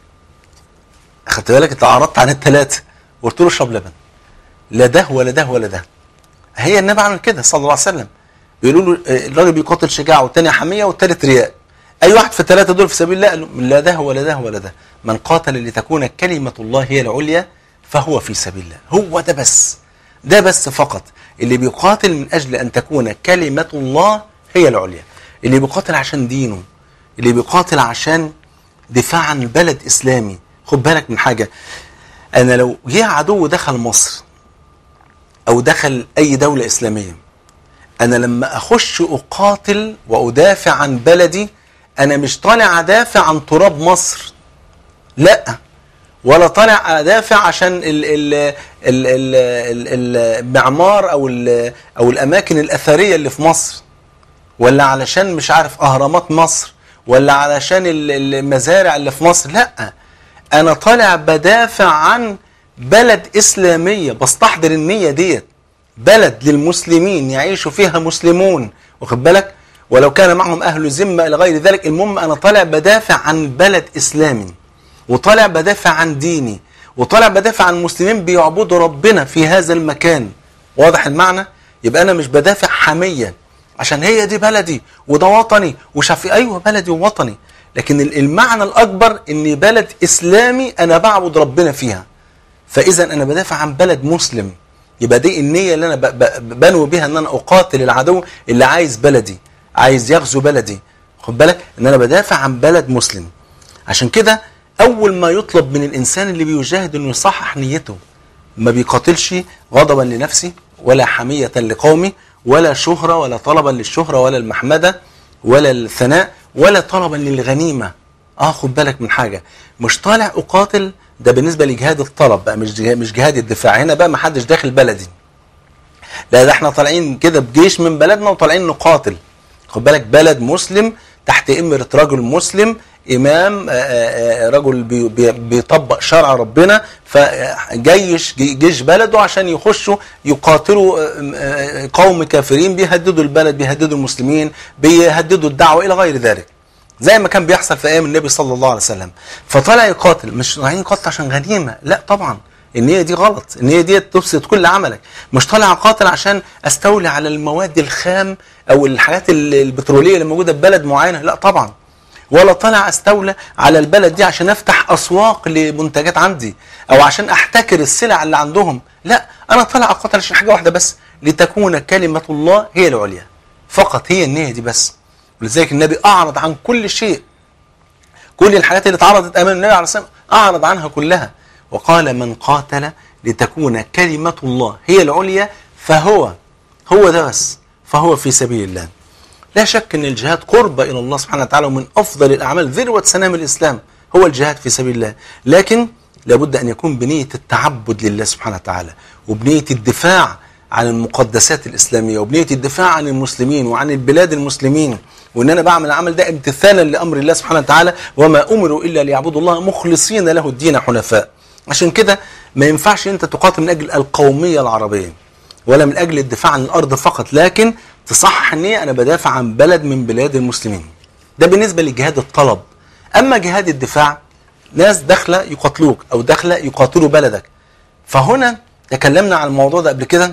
اخدت بالك انت عرضت عن الثلاثه وقلت له اشرب لبن لا ده ولا ده ولا ده هي النبي عمل كده صلى الله عليه وسلم بيقولوا له آه، الراجل بيقاتل شجاعه والتاني حميه والتالت رياء اي واحد في الثلاثه دول في سبيل الله قال له لا ده ولا ده ولا ده من قاتل لتكون كلمه الله هي العليا فهو في سبيل الله هو ده بس ده بس فقط اللي بيقاتل من اجل ان تكون كلمه الله هي العليا اللي بيقاتل عشان دينه اللي بيقاتل عشان دفاع عن بلد اسلامي خد بالك من حاجه انا لو جه عدو دخل مصر او دخل اي دوله اسلاميه انا لما اخش اقاتل وادافع عن بلدي انا مش طالع ادافع عن تراب مصر لا ولا طالع ادافع عشان ال ال ال ال ال المعمار او ال او الاماكن الاثريه اللي في مصر ولا علشان مش عارف اهرامات مصر ولا علشان ال- المزارع اللي في مصر لا انا طالع بدافع عن بلد اسلاميه بستحضر النيه ديت بلد للمسلمين يعيش فيها مسلمون واخد بالك ولو كان معهم اهل ذمه الى غير ذلك المهم انا طالع بدافع عن بلد اسلامي وطالع بدافع عن ديني وطالع بدافع عن مسلمين بيعبدوا ربنا في هذا المكان واضح المعنى يبقى انا مش بدافع حميه عشان هي دي بلدي وده وطني وشافي ايوه بلدي ووطني لكن ال- المعنى الاكبر ان بلد اسلامي انا بعبد ربنا فيها فاذا انا بدافع عن بلد مسلم يبقى دي النيه اللي انا ب- ب- بنوي بها ان انا اقاتل العدو اللي عايز بلدي عايز يغزو بلدي خد بالك ان انا بدافع عن بلد مسلم عشان كده اول ما يطلب من الانسان اللي بيجاهد انه يصحح نيته ما بيقاتلش غضبا لنفسه ولا حمية لقومه ولا شهرة ولا طلبا للشهرة ولا المحمدة ولا الثناء ولا طلبا للغنيمة اه خد بالك من حاجة مش طالع اقاتل ده بالنسبة لجهاد الطلب بقى مش جهاد مش جهاد الدفاع هنا بقى ما حدش داخل بلدي لا ده احنا طالعين كده بجيش من بلدنا وطالعين نقاتل خد بالك بلد مسلم تحت إمرة رجل مسلم إمام آه، آه، آه، رجل بي- بي- بيطبق شرع ربنا فجيش جيش بلده عشان يخشوا يقاتلوا آه، آه، قوم كافرين بيهددوا البلد بيهددوا المسلمين بيهددوا الدعوة إلى غير ذلك زي ما كان بيحصل في ايام النبي صلى الله عليه وسلم فطلع يقاتل مش طالعين يقاتل عشان غنيمه لا طبعا النيه دي غلط النيه دي تفسد كل عملك مش طالع اقاتل عشان استولي على المواد الخام او الحاجات ال- البتروليه اللي موجوده في بلد معينه لا طبعا ولا طالع استولى على البلد دي عشان افتح اسواق لمنتجات عندي او عشان احتكر السلع اللي عندهم لا انا طالع اقاتل عشان حاجه واحده بس لتكون كلمه الله هي العليا فقط هي النيه دي بس ولذلك النبي اعرض عن كل شيء كل الحاجات اللي اتعرضت امام النبي عليه الصلاه والسلام اعرض عنها كلها وقال من قاتل لتكون كلمه الله هي العليا فهو هو ده بس فهو في سبيل الله لا شك ان الجهاد قرب الى الله سبحانه وتعالى ومن افضل الاعمال ذروه سنام الاسلام هو الجهاد في سبيل الله لكن لابد ان يكون بنيه التعبد لله سبحانه وتعالى وبنيه الدفاع عن المقدسات الاسلاميه وبنيه الدفاع عن المسلمين وعن البلاد المسلمين وان انا بعمل العمل ده امتثالا لامر الله سبحانه وتعالى وما امروا الا ليعبدوا الله مخلصين له الدين حنفاء عشان كده ما ينفعش انت تقاتل من اجل القوميه العربيه ولا من اجل الدفاع عن الارض فقط لكن تصحح النيه انا بدافع عن بلد من بلاد المسلمين ده بالنسبه لجهاد الطلب اما جهاد الدفاع ناس داخله يقاتلوك او داخله يقاتلوا بلدك فهنا تكلمنا عن الموضوع ده قبل كده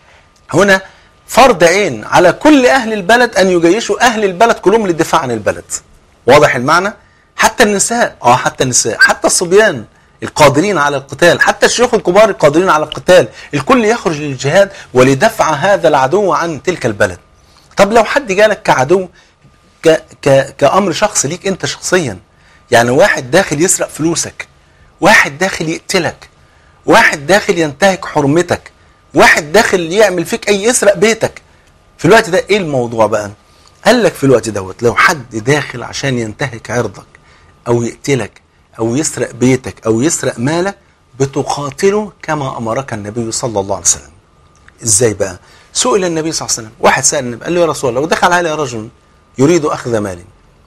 هنا فرض عين على كل اهل البلد ان يجيشوا اهل البلد كلهم للدفاع عن البلد واضح المعنى حتى النساء اه حتى النساء حتى الصبيان القادرين على القتال حتى الشيوخ الكبار القادرين على القتال الكل يخرج للجهاد ولدفع هذا العدو عن تلك البلد طب لو حد جالك كعدو ك ك كامر شخصي ليك انت شخصيا يعني واحد داخل يسرق فلوسك واحد داخل يقتلك واحد داخل ينتهك حرمتك واحد داخل يعمل فيك اي يسرق بيتك في الوقت ده ايه الموضوع بقى قال لك في الوقت دوت لو حد داخل عشان ينتهك عرضك او يقتلك او يسرق بيتك او يسرق مالك بتقاتله كما امرك النبي صلى الله عليه وسلم ازاي بقى سئل النبي صلى الله عليه وسلم واحد سال النبي قال له يا رسول الله لو دخل علي رجل يريد اخذ مالي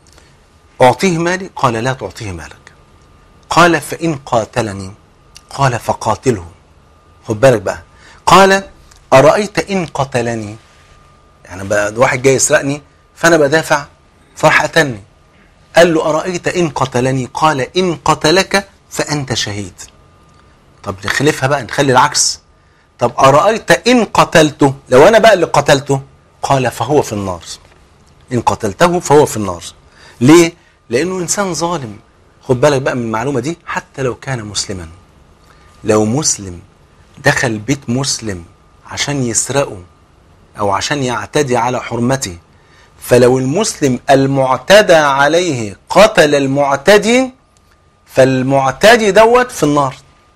اعطيه مالي قال لا تعطيه مالك قال فان قاتلني قال فقاتله خد بالك بقى قال ارايت ان قتلني يعني بقى واحد جاي يسرقني فانا بدافع فراح قتلني قال له ارايت ان قتلني قال ان قتلك فانت شهيد طب نخلفها بقى نخلي العكس طب ارايت ان قتلته لو انا بقى اللي قتلته قال فهو في النار ان قتلته فهو في النار ليه لانه انسان ظالم خد بالك بقى من المعلومه دي حتى لو كان مسلما لو مسلم دخل بيت مسلم عشان يسرقه او عشان يعتدي على حرمته فلو المسلم المعتدى عليه قتل المعتدي فالمعتدي دوت في النار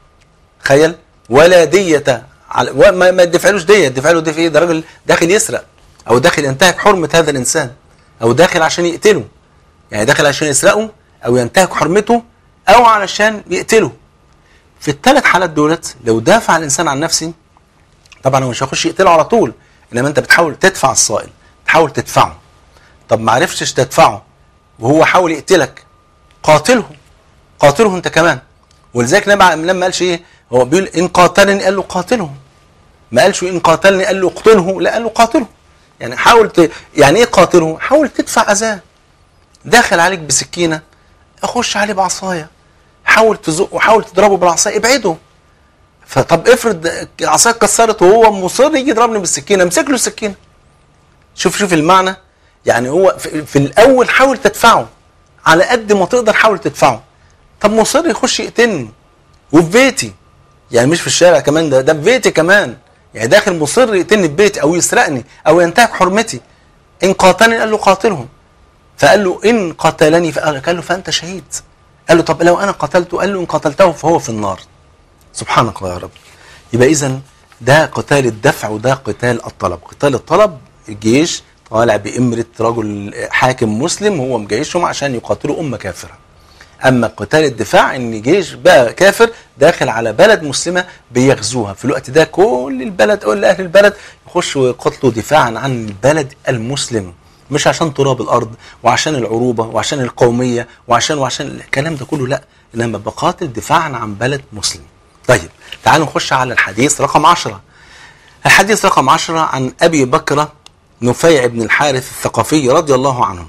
تخيل ولا دية على ما ما تدفعلوش دية تدفع له دية ايه ده راجل داخل يسرق او داخل ينتهك حرمة هذا الانسان او داخل عشان يقتله يعني داخل عشان يسرقه او ينتهك حرمته او علشان يقتله في الثلاث حالات دولت لو دافع الانسان عن نفسه طبعا هو مش هيخش يقتله على طول انما انت بتحاول تدفع الصائل تحاول تدفعه طب ما عرفتش تدفعه وهو حاول يقتلك قاتله قاتله انت كمان ولذلك النبي لما قالش ايه هو بيقول ان قاتلني قال له قاتله ما قالش ان قاتلني قال له اقتله لا قال له قاتله يعني حاول ت... يعني ايه قاتله حاول تدفع اذاه داخل عليك بسكينه اخش عليه بعصايه حاول تزقه حاول تضربه بالعصايه ابعده فطب افرض العصايه اتكسرت وهو مصر يجي يضربني بالسكينه امسك له السكينه شوف شوف المعنى يعني هو في, في الاول حاول تدفعه على قد ما تقدر حاول تدفعه طب مصر يخش يقتلني وفي بيتي يعني مش في الشارع كمان ده ده في بيتي كمان يعني داخل مصر يقتلني في بيتي او يسرقني او ينتهك حرمتي ان قاتلني قال له قاتله فقال له ان قتلني قال له فانت شهيد قال له طب لو انا قتلته قال له ان قتلته فهو في النار سبحانك الله يا رب يبقى اذا ده قتال الدفع وده قتال الطلب قتال الطلب الجيش طالع بإمرة رجل حاكم مسلم هو مجيشهم عشان يقاتلوا أمة كافرة أما قتال الدفاع إن جيش بقى كافر داخل على بلد مسلمة بيغزوها في الوقت ده كل البلد كل أهل البلد يخشوا ويقاتلوا دفاعا عن البلد المسلم مش عشان تراب الأرض وعشان العروبة وعشان القومية وعشان وعشان الكلام ده كله لا إنما بقاتل دفاعا عن بلد مسلم طيب تعالوا نخش على الحديث رقم عشرة الحديث رقم عشرة عن أبي بكر نفيع بن الحارث الثقفي رضي الله عنه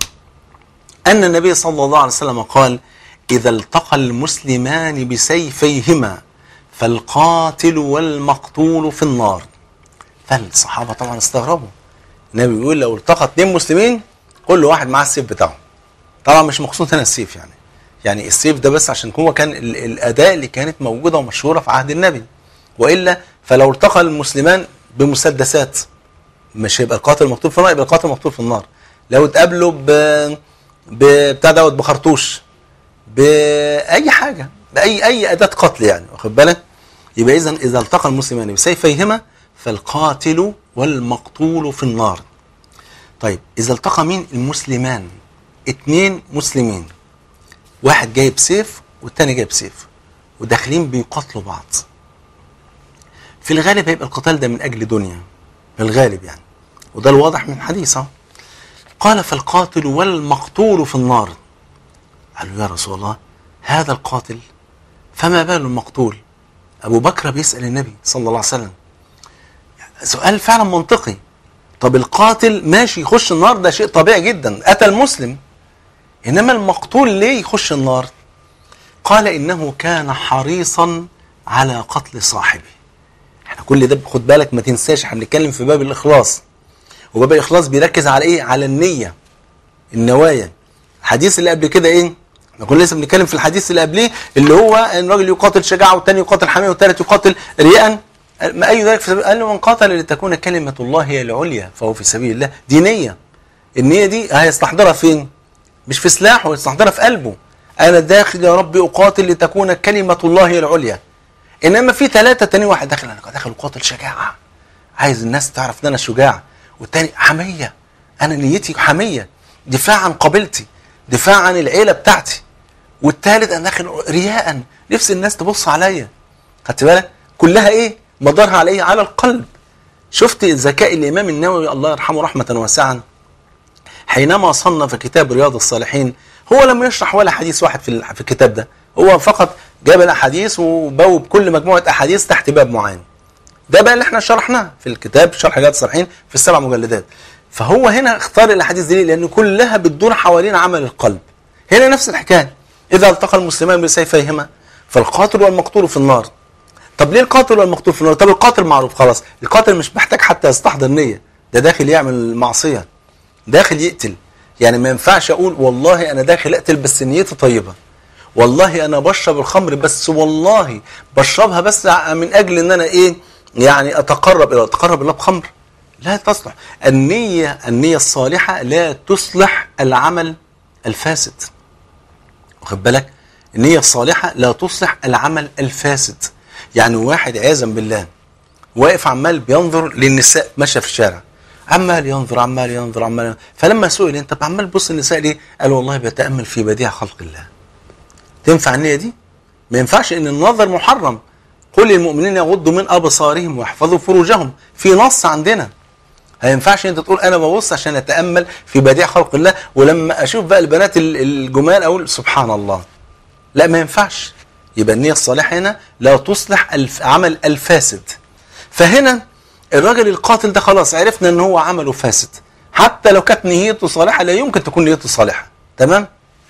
أن النبي صلى الله عليه وسلم قال إذا التقى المسلمان بسيفيهما فالقاتل والمقتول في النار فالصحابة طبعا استغربوا النبي بيقول لو التقى اثنين مسلمين كل واحد معاه السيف بتاعه طبعا مش مقصود هنا السيف يعني يعني السيف ده بس عشان هو كان الأداة اللي كانت موجودة ومشهورة في عهد النبي وإلا فلو التقى المسلمان بمسدسات مش هيبقى القاتل مقتول في النار يبقى القاتل مقتول في النار لو اتقابلوا ب بتاع دوت بخرطوش باي حاجه باي اي اداه قتل يعني واخد بالك يبقى اذا اذا التقى المسلمان بسيفيهما فالقاتل والمقتول في النار طيب اذا التقى مين المسلمان اتنين مسلمين واحد جايب سيف والتاني جايب سيف وداخلين بيقاتلوا بعض في الغالب هيبقى القتال ده من اجل دنيا في الغالب يعني وده الواضح من الحديث قال فالقاتل والمقتول في النار قال له يا رسول الله هذا القاتل فما بال المقتول ابو بكر بيسال النبي صلى الله عليه وسلم سؤال فعلا منطقي طب القاتل ماشي يخش النار ده شيء طبيعي جدا قتل مسلم انما المقتول ليه يخش النار قال انه كان حريصا على قتل صاحبه احنا كل ده خد بالك ما تنساش احنا بنتكلم في باب الاخلاص وباب الاخلاص بيركز على ايه على النيه النوايا الحديث اللي قبل كده ايه احنا كنا لسه بنتكلم في الحديث اللي قبليه اللي هو ان الراجل يقاتل شجاعه والثاني يقاتل حميه والثالث يقاتل رياء ما اي ذلك في سبيل قال له من قاتل لتكون كلمه الله هي العليا فهو في سبيل الله دي نيه النيه دي هيستحضرها فين مش في سلاحه يستحضرها في قلبه انا داخل يا رب اقاتل لتكون كلمه الله هي العليا انما في ثلاثه تاني واحد داخل انا داخل قاتل شجاعه عايز الناس تعرف ان انا شجاع والتاني حميه انا نيتي حميه دفاع عن قبيلتي دفاع عن العيله بتاعتي والثالث انا داخل رياء نفس الناس تبص عليا خدت بالك كلها ايه مدارها على ايه على القلب شفت ذكاء الامام النووي الله يرحمه رحمه واسعه حينما صنف كتاب رياض الصالحين هو لم يشرح ولا حديث واحد في في الكتاب ده هو فقط جاب الاحاديث وبوب كل مجموعه احاديث تحت باب معين ده بقى اللي احنا شرحناه في الكتاب شرح رياض الصالحين في السبع مجلدات فهو هنا اختار الاحاديث دي لان كلها بتدور حوالين عمل القلب هنا نفس الحكايه اذا التقى المسلمان بسيفيهما فالقاتل والمقتول في النار طب ليه القاتل والمقتول في النار طب القاتل معروف خلاص القاتل مش محتاج حتى يستحضر نيه ده داخل يعمل معصيه داخل يقتل يعني ما ينفعش اقول والله انا داخل اقتل بس نيتي طيبه والله انا بشرب الخمر بس والله بشربها بس من اجل ان انا ايه يعني اتقرب الى اتقرب الى بخمر لا تصلح النية النية الصالحة لا تصلح العمل الفاسد واخد بالك النية الصالحة لا تصلح العمل الفاسد يعني واحد عياذا بالله واقف عمال بينظر للنساء ماشية في الشارع عمال ينظر عمال ينظر عمال ينظر. فلما سئل انت عمال تبص النساء ليه؟ قال والله بتامل في بديع خلق الله. تنفع النيه دي؟ ما ينفعش ان النظر محرم. قل للمؤمنين يغضوا من ابصارهم ويحفظوا فروجهم في نص عندنا. ما ينفعش انت تقول انا ببص عشان اتامل في بديع خلق الله ولما اشوف بقى البنات الجمال اقول سبحان الله. لا ما ينفعش. يبقى النيه الصالحه هنا لا تصلح العمل الفاسد. فهنا الراجل القاتل ده خلاص عرفنا ان هو عمله فاسد حتى لو كانت نيته صالحه لا يمكن تكون نيته صالحه تمام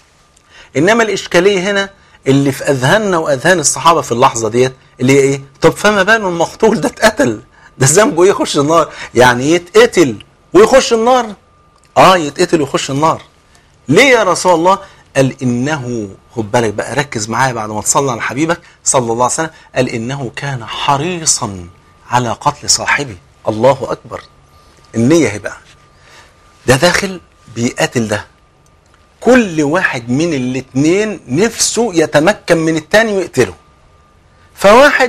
انما الاشكاليه هنا اللي في اذهاننا واذهان الصحابه في اللحظه ديت اللي هي ايه طب فما بال المقتول ده اتقتل ده ذنبه ايه يخش النار يعني يتقتل ويخش النار اه يتقتل ويخش النار ليه يا رسول الله قال انه خد بالك بقى ركز معايا بعد ما تصلي على حبيبك صلى الله عليه وسلم قال انه كان حريصا على قتل صاحبه الله اكبر النيه هي بقى ده داخل بيقاتل ده كل واحد من الاثنين نفسه يتمكن من الثاني ويقتله فواحد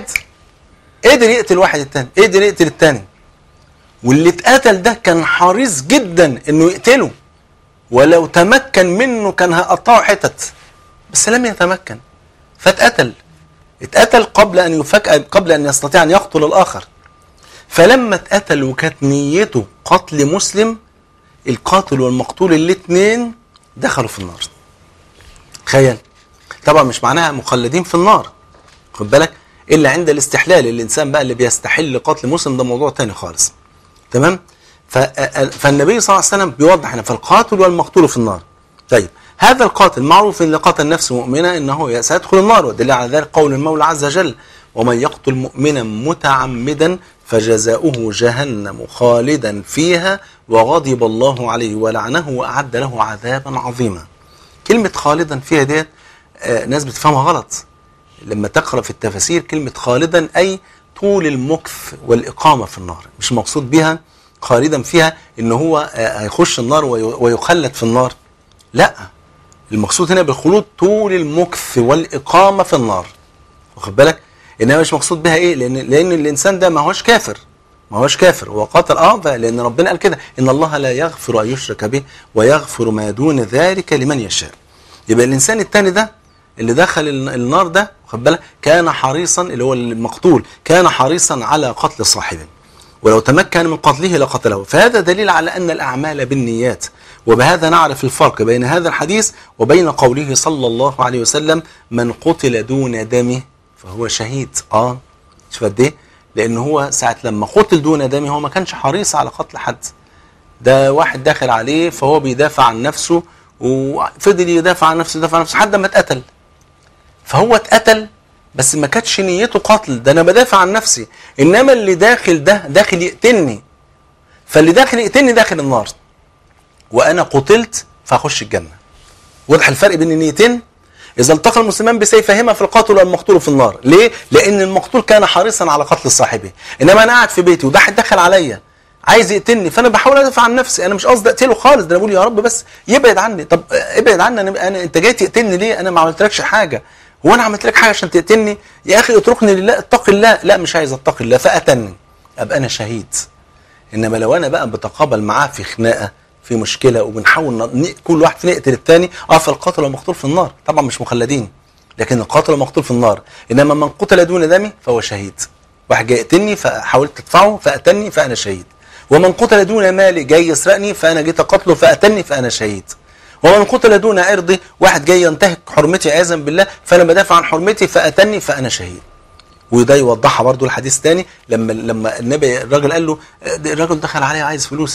قدر يقتل واحد الثاني قدر يقتل الثاني واللي اتقتل ده كان حريص جدا انه يقتله ولو تمكن منه كان هيقطعه حتت بس لم يتمكن فاتقتل اتقتل قبل ان يفك قبل ان يستطيع ان يقتل الاخر فلما اتقتل وكانت نيته قتل مسلم القاتل والمقتول الاثنين دخلوا في النار تخيل طبعا مش معناها مخلدين في النار خد بالك الا عند الاستحلال الانسان بقى اللي بيستحل قتل مسلم ده موضوع تاني خالص تمام فالنبي صلى الله عليه وسلم بيوضح هنا فالقاتل والمقتول في النار طيب هذا القاتل معروف ان قتل نفسه مؤمنه انه سيدخل النار والدليل على ذلك قول المولى عز وجل ومن يقتل مؤمنا متعمدا فجزاؤه جهنم خالدا فيها وغضب الله عليه ولعنه واعد له عذابا عظيما. كلمه خالدا فيها ديت آه ناس بتفهمها غلط. لما تقرا في التفاسير كلمه خالدا اي طول المكث والاقامه في النار، مش مقصود بها خالدا فيها ان هو آه هيخش النار ويخلد في النار. لا المقصود هنا بالخلود طول المكث والاقامه في النار. واخد بالك؟ انما مش مقصود بها ايه؟ لان لان الانسان ده ما هوش كافر ما هوش كافر هو قاتل اه لان ربنا قال كده ان الله لا يغفر ان يشرك به ويغفر ما دون ذلك لمن يشاء. يبقى الانسان الثاني ده اللي دخل النار ده واخد بالك كان حريصا اللي هو المقتول كان حريصا على قتل صاحبه. ولو تمكن من قتله لقتله فهذا دليل على ان الاعمال بالنيات وبهذا نعرف الفرق بين هذا الحديث وبين قوله صلى الله عليه وسلم من قتل دون دمه فهو شهيد اه شوف قد ايه لان هو ساعه لما قتل دون دمه هو ما كانش حريص على قتل حد ده واحد داخل عليه فهو بيدافع عن نفسه وفضل يدافع عن نفسه يدافع عن نفسه لحد ما اتقتل فهو اتقتل بس ما كانتش نيته قتل ده انا بدافع عن نفسي انما اللي داخل ده داخل يقتلني فاللي داخل يقتلني داخل النار وانا قتلت فاخش الجنه واضح الفرق بين النيتين إذا التقى المسلمان بسيفهما في القاتل والمقتول في النار، ليه؟ لأن المقتول كان حريصا على قتل صاحبه، إنما أنا قاعد في بيتي وده دخل عليا عايز يقتلني فأنا بحاول أدافع عن نفسي، أنا مش قصدي أقتله خالص، ده أنا بقول يا رب بس يبعد عني، طب ابعد عني أنا, أنا أنت جاي تقتلني ليه؟ أنا ما عملتلكش حاجة، هو أنا عملت لك حاجة عشان تقتلني؟ يا أخي اتركني لله اتق الله، لا مش عايز اتقي الله فقتلني، أبقى أنا شهيد. إنما لو أنا بقى بتقابل معاه في خناقة في مشكله وبنحاول ن... كل واحد فينا يقتل الثاني اه فالقاتل والمقتول في النار طبعا مش مخلدين لكن القاتل والمقتول في النار انما من قتل دون دمي فهو شهيد واحد جاي يقتلني فحاولت ادفعه فقتلني فانا شهيد ومن قتل دون مالي جاي يسرقني فانا جيت اقتله فقتلني فانا شهيد ومن قتل دون عرضي واحد جاي ينتهك حرمتي عياذا بالله فانا بدافع عن حرمتي فقتلني فانا شهيد وده يوضحها برضو الحديث الثاني لما لما النبي الراجل قال له الراجل دخل عليا عايز فلوسي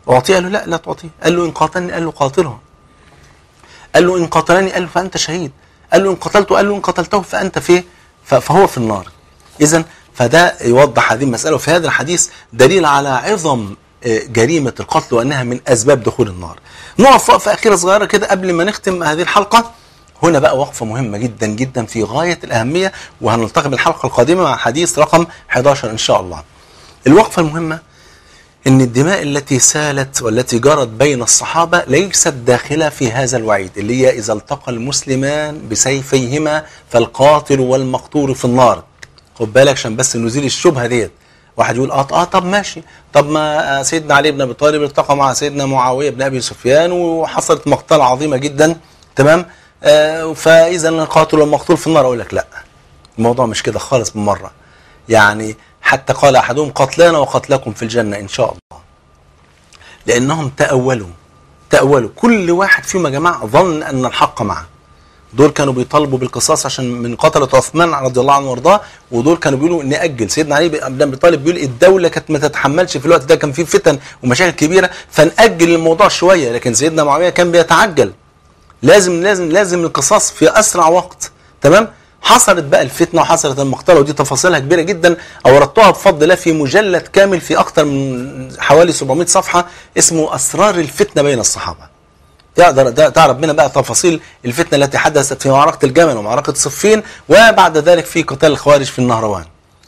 اعطيه قال له لا لا تعطيه قال له ان قاتلني قال له قاتله قال له ان قتلني قال له فانت شهيد قال له ان قتلته قال له ان قتلته فانت في ف- فهو في النار اذا فده يوضح هذه المساله وفي هذا الحديث دليل على عظم آه، جريمه القتل وانها من اسباب دخول النار نقف وقفه اخيره صغيره كده قبل ما نختم هذه الحلقه هنا بقى وقفه مهمه جدا جدا في غايه الاهميه وهنلتقي بالحلقه القادمه مع حديث رقم 11 ان شاء الله الوقفه المهمه ان الدماء التي سالت والتي جرت بين الصحابه ليست داخله في هذا الوعيد اللي هي اذا التقى المسلمان بسيفيهما فالقاتل والمقتول في النار خد بالك عشان بس نزيل الشبهه ديت واحد يقول اه اه طب ماشي طب ما آه، سيدنا علي بن ابي طالب التقى مع سيدنا معاويه بن ابي سفيان وحصلت مقتله عظيمه جدا تمام آه فاذا القاتل والمقتول في النار اقول لك لا الموضوع مش كده خالص بالمره يعني حتى قال احدهم قتلانا وقتلكم في الجنه ان شاء الله لانهم تاولوا تاولوا كل واحد فيهم يا جماعه ظن ان الحق معه دول كانوا بيطالبوا بالقصاص عشان من قتلة عثمان رضي الله عنه وارضاه ودول كانوا بيقولوا نأجل سيدنا علي بن ابي طالب بيقول الدولة كانت ما تتحملش في الوقت ده كان في فتن ومشاكل كبيرة فنأجل الموضوع شوية لكن سيدنا معاوية كان بيتعجل لازم لازم لازم القصاص في اسرع وقت تمام حصلت بقى الفتنه وحصلت المقتله ودي تفاصيلها كبيره جدا اوردتها بفضل الله في مجلد كامل في اكثر من حوالي 700 صفحه اسمه اسرار الفتنه بين الصحابه تقدر ده- تعرف منها بقى تفاصيل الفتنه التي حدثت في معركه الجمل ومعركه صفين وبعد ذلك في قتال الخوارج في النهروان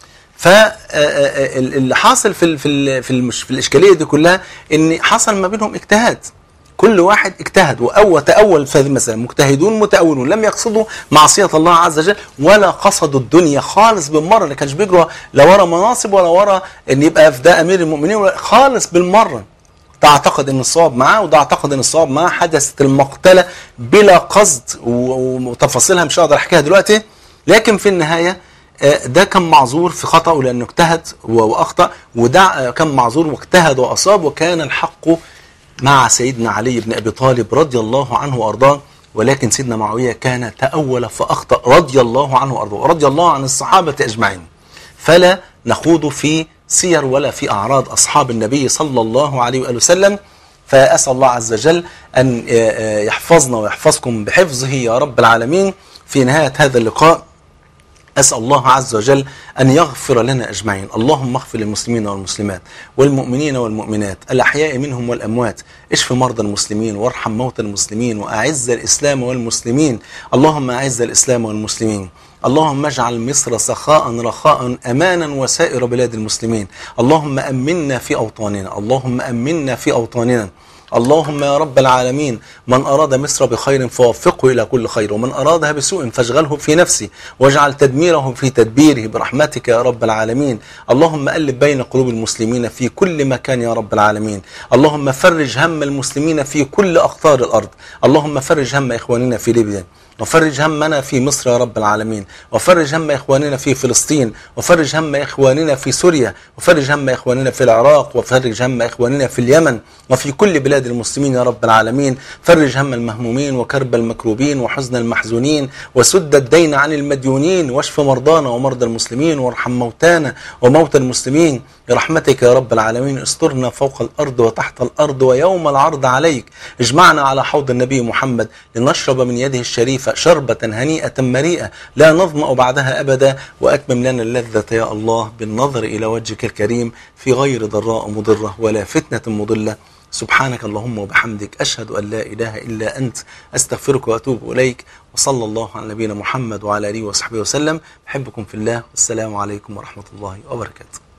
فاللي حاصل في ال- في ال- في, المش في الاشكاليه دي كلها ان حصل ما بينهم اجتهاد كل واحد اجتهد واول تاول في هذه المساله مجتهدون متاولون لم يقصدوا معصيه الله عز وجل ولا قصدوا الدنيا خالص بالمره ما كانش بيجروا لا ورا مناصب ولا ورا ان يبقى في ده امير المؤمنين ولا خالص بالمره ده اعتقد ان الصواب معاه وده اعتقد ان الصواب معاه حدثت المقتله بلا قصد و- وتفاصيلها مش هقدر احكيها دلوقتي لكن في النهايه آه، ده كان معذور في خطأه لأنه اجتهد و- وأخطأ وده آه، كان معذور واجتهد وأصاب وكان الحق مع سيدنا علي بن أبي طالب رضي الله عنه وأرضاه ولكن سيدنا معاوية كان تأول فأخطأ رضي الله عنه وأرضاه ورضي الله عن الصحابة أجمعين فلا نخوض في سير ولا في أعراض أصحاب النبي صلى الله عليه وآله وسلم فأسأل الله عز وجل أن آه، آه، يحفظنا ويحفظكم بحفظه يا رب العالمين في نهاية هذا اللقاء أسأل الله عز وجل أن يغفر لنا أجمعين اللهم اغفر للمسلمين والمسلمات والمؤمنين والمؤمنات الأحياء منهم والأموات اشف مرضى المسلمين وارحم موتى المسلمين وأعز الإسلام والمسلمين اللهم أعز الإسلام والمسلمين اللهم اجعل مصر سخاء رخاء امانا وسائر بلاد المسلمين اللهم امنا في اوطاننا اللهم امنا في اوطاننا اللهم يا رب العالمين من أراد مصر بخير فوفقه إلى كل خير ومن أرادها بسوء فاشغله في نفسه واجعل تدميره في تدبيره برحمتك يا رب العالمين اللهم ألف بين قلوب المسلمين في كل مكان يا رب العالمين اللهم فرج هم المسلمين في كل أقطار الأرض اللهم فرج هم إخواننا في ليبيا وفرج همنا في مصر يا رب العالمين وفرج هم إخواننا في فلسطين وفرج هم إخواننا في سوريا وفرج هم إخواننا في العراق وفرج هم إخواننا في اليمن وفي كل بلاد المسلمين يا رب العالمين فرج هم المهمومين وكرب المكروبين وحزن المحزونين وسد الدين عن المديونين واشف مرضانا ومرضى المسلمين وارحم موتانا وموتى المسلمين برحمتك يا رب العالمين استرنا فوق الأرض وتحت الأرض ويوم العرض عليك اجمعنا على حوض النبي محمد لنشرب من يده الشريفة شربة هنيئة مريئة لا نظمأ بعدها أبدا وأتمم لنا اللذة يا الله بالنظر إلى وجهك الكريم في غير ضراء مضرة ولا فتنة مضلة سبحانك اللهم وبحمدك أشهد أن لا إله إلا أنت أستغفرك وأتوب إليك وصلى الله على نبينا محمد وعلى آله وصحبه وسلم أحبكم في الله والسلام عليكم ورحمة الله وبركاته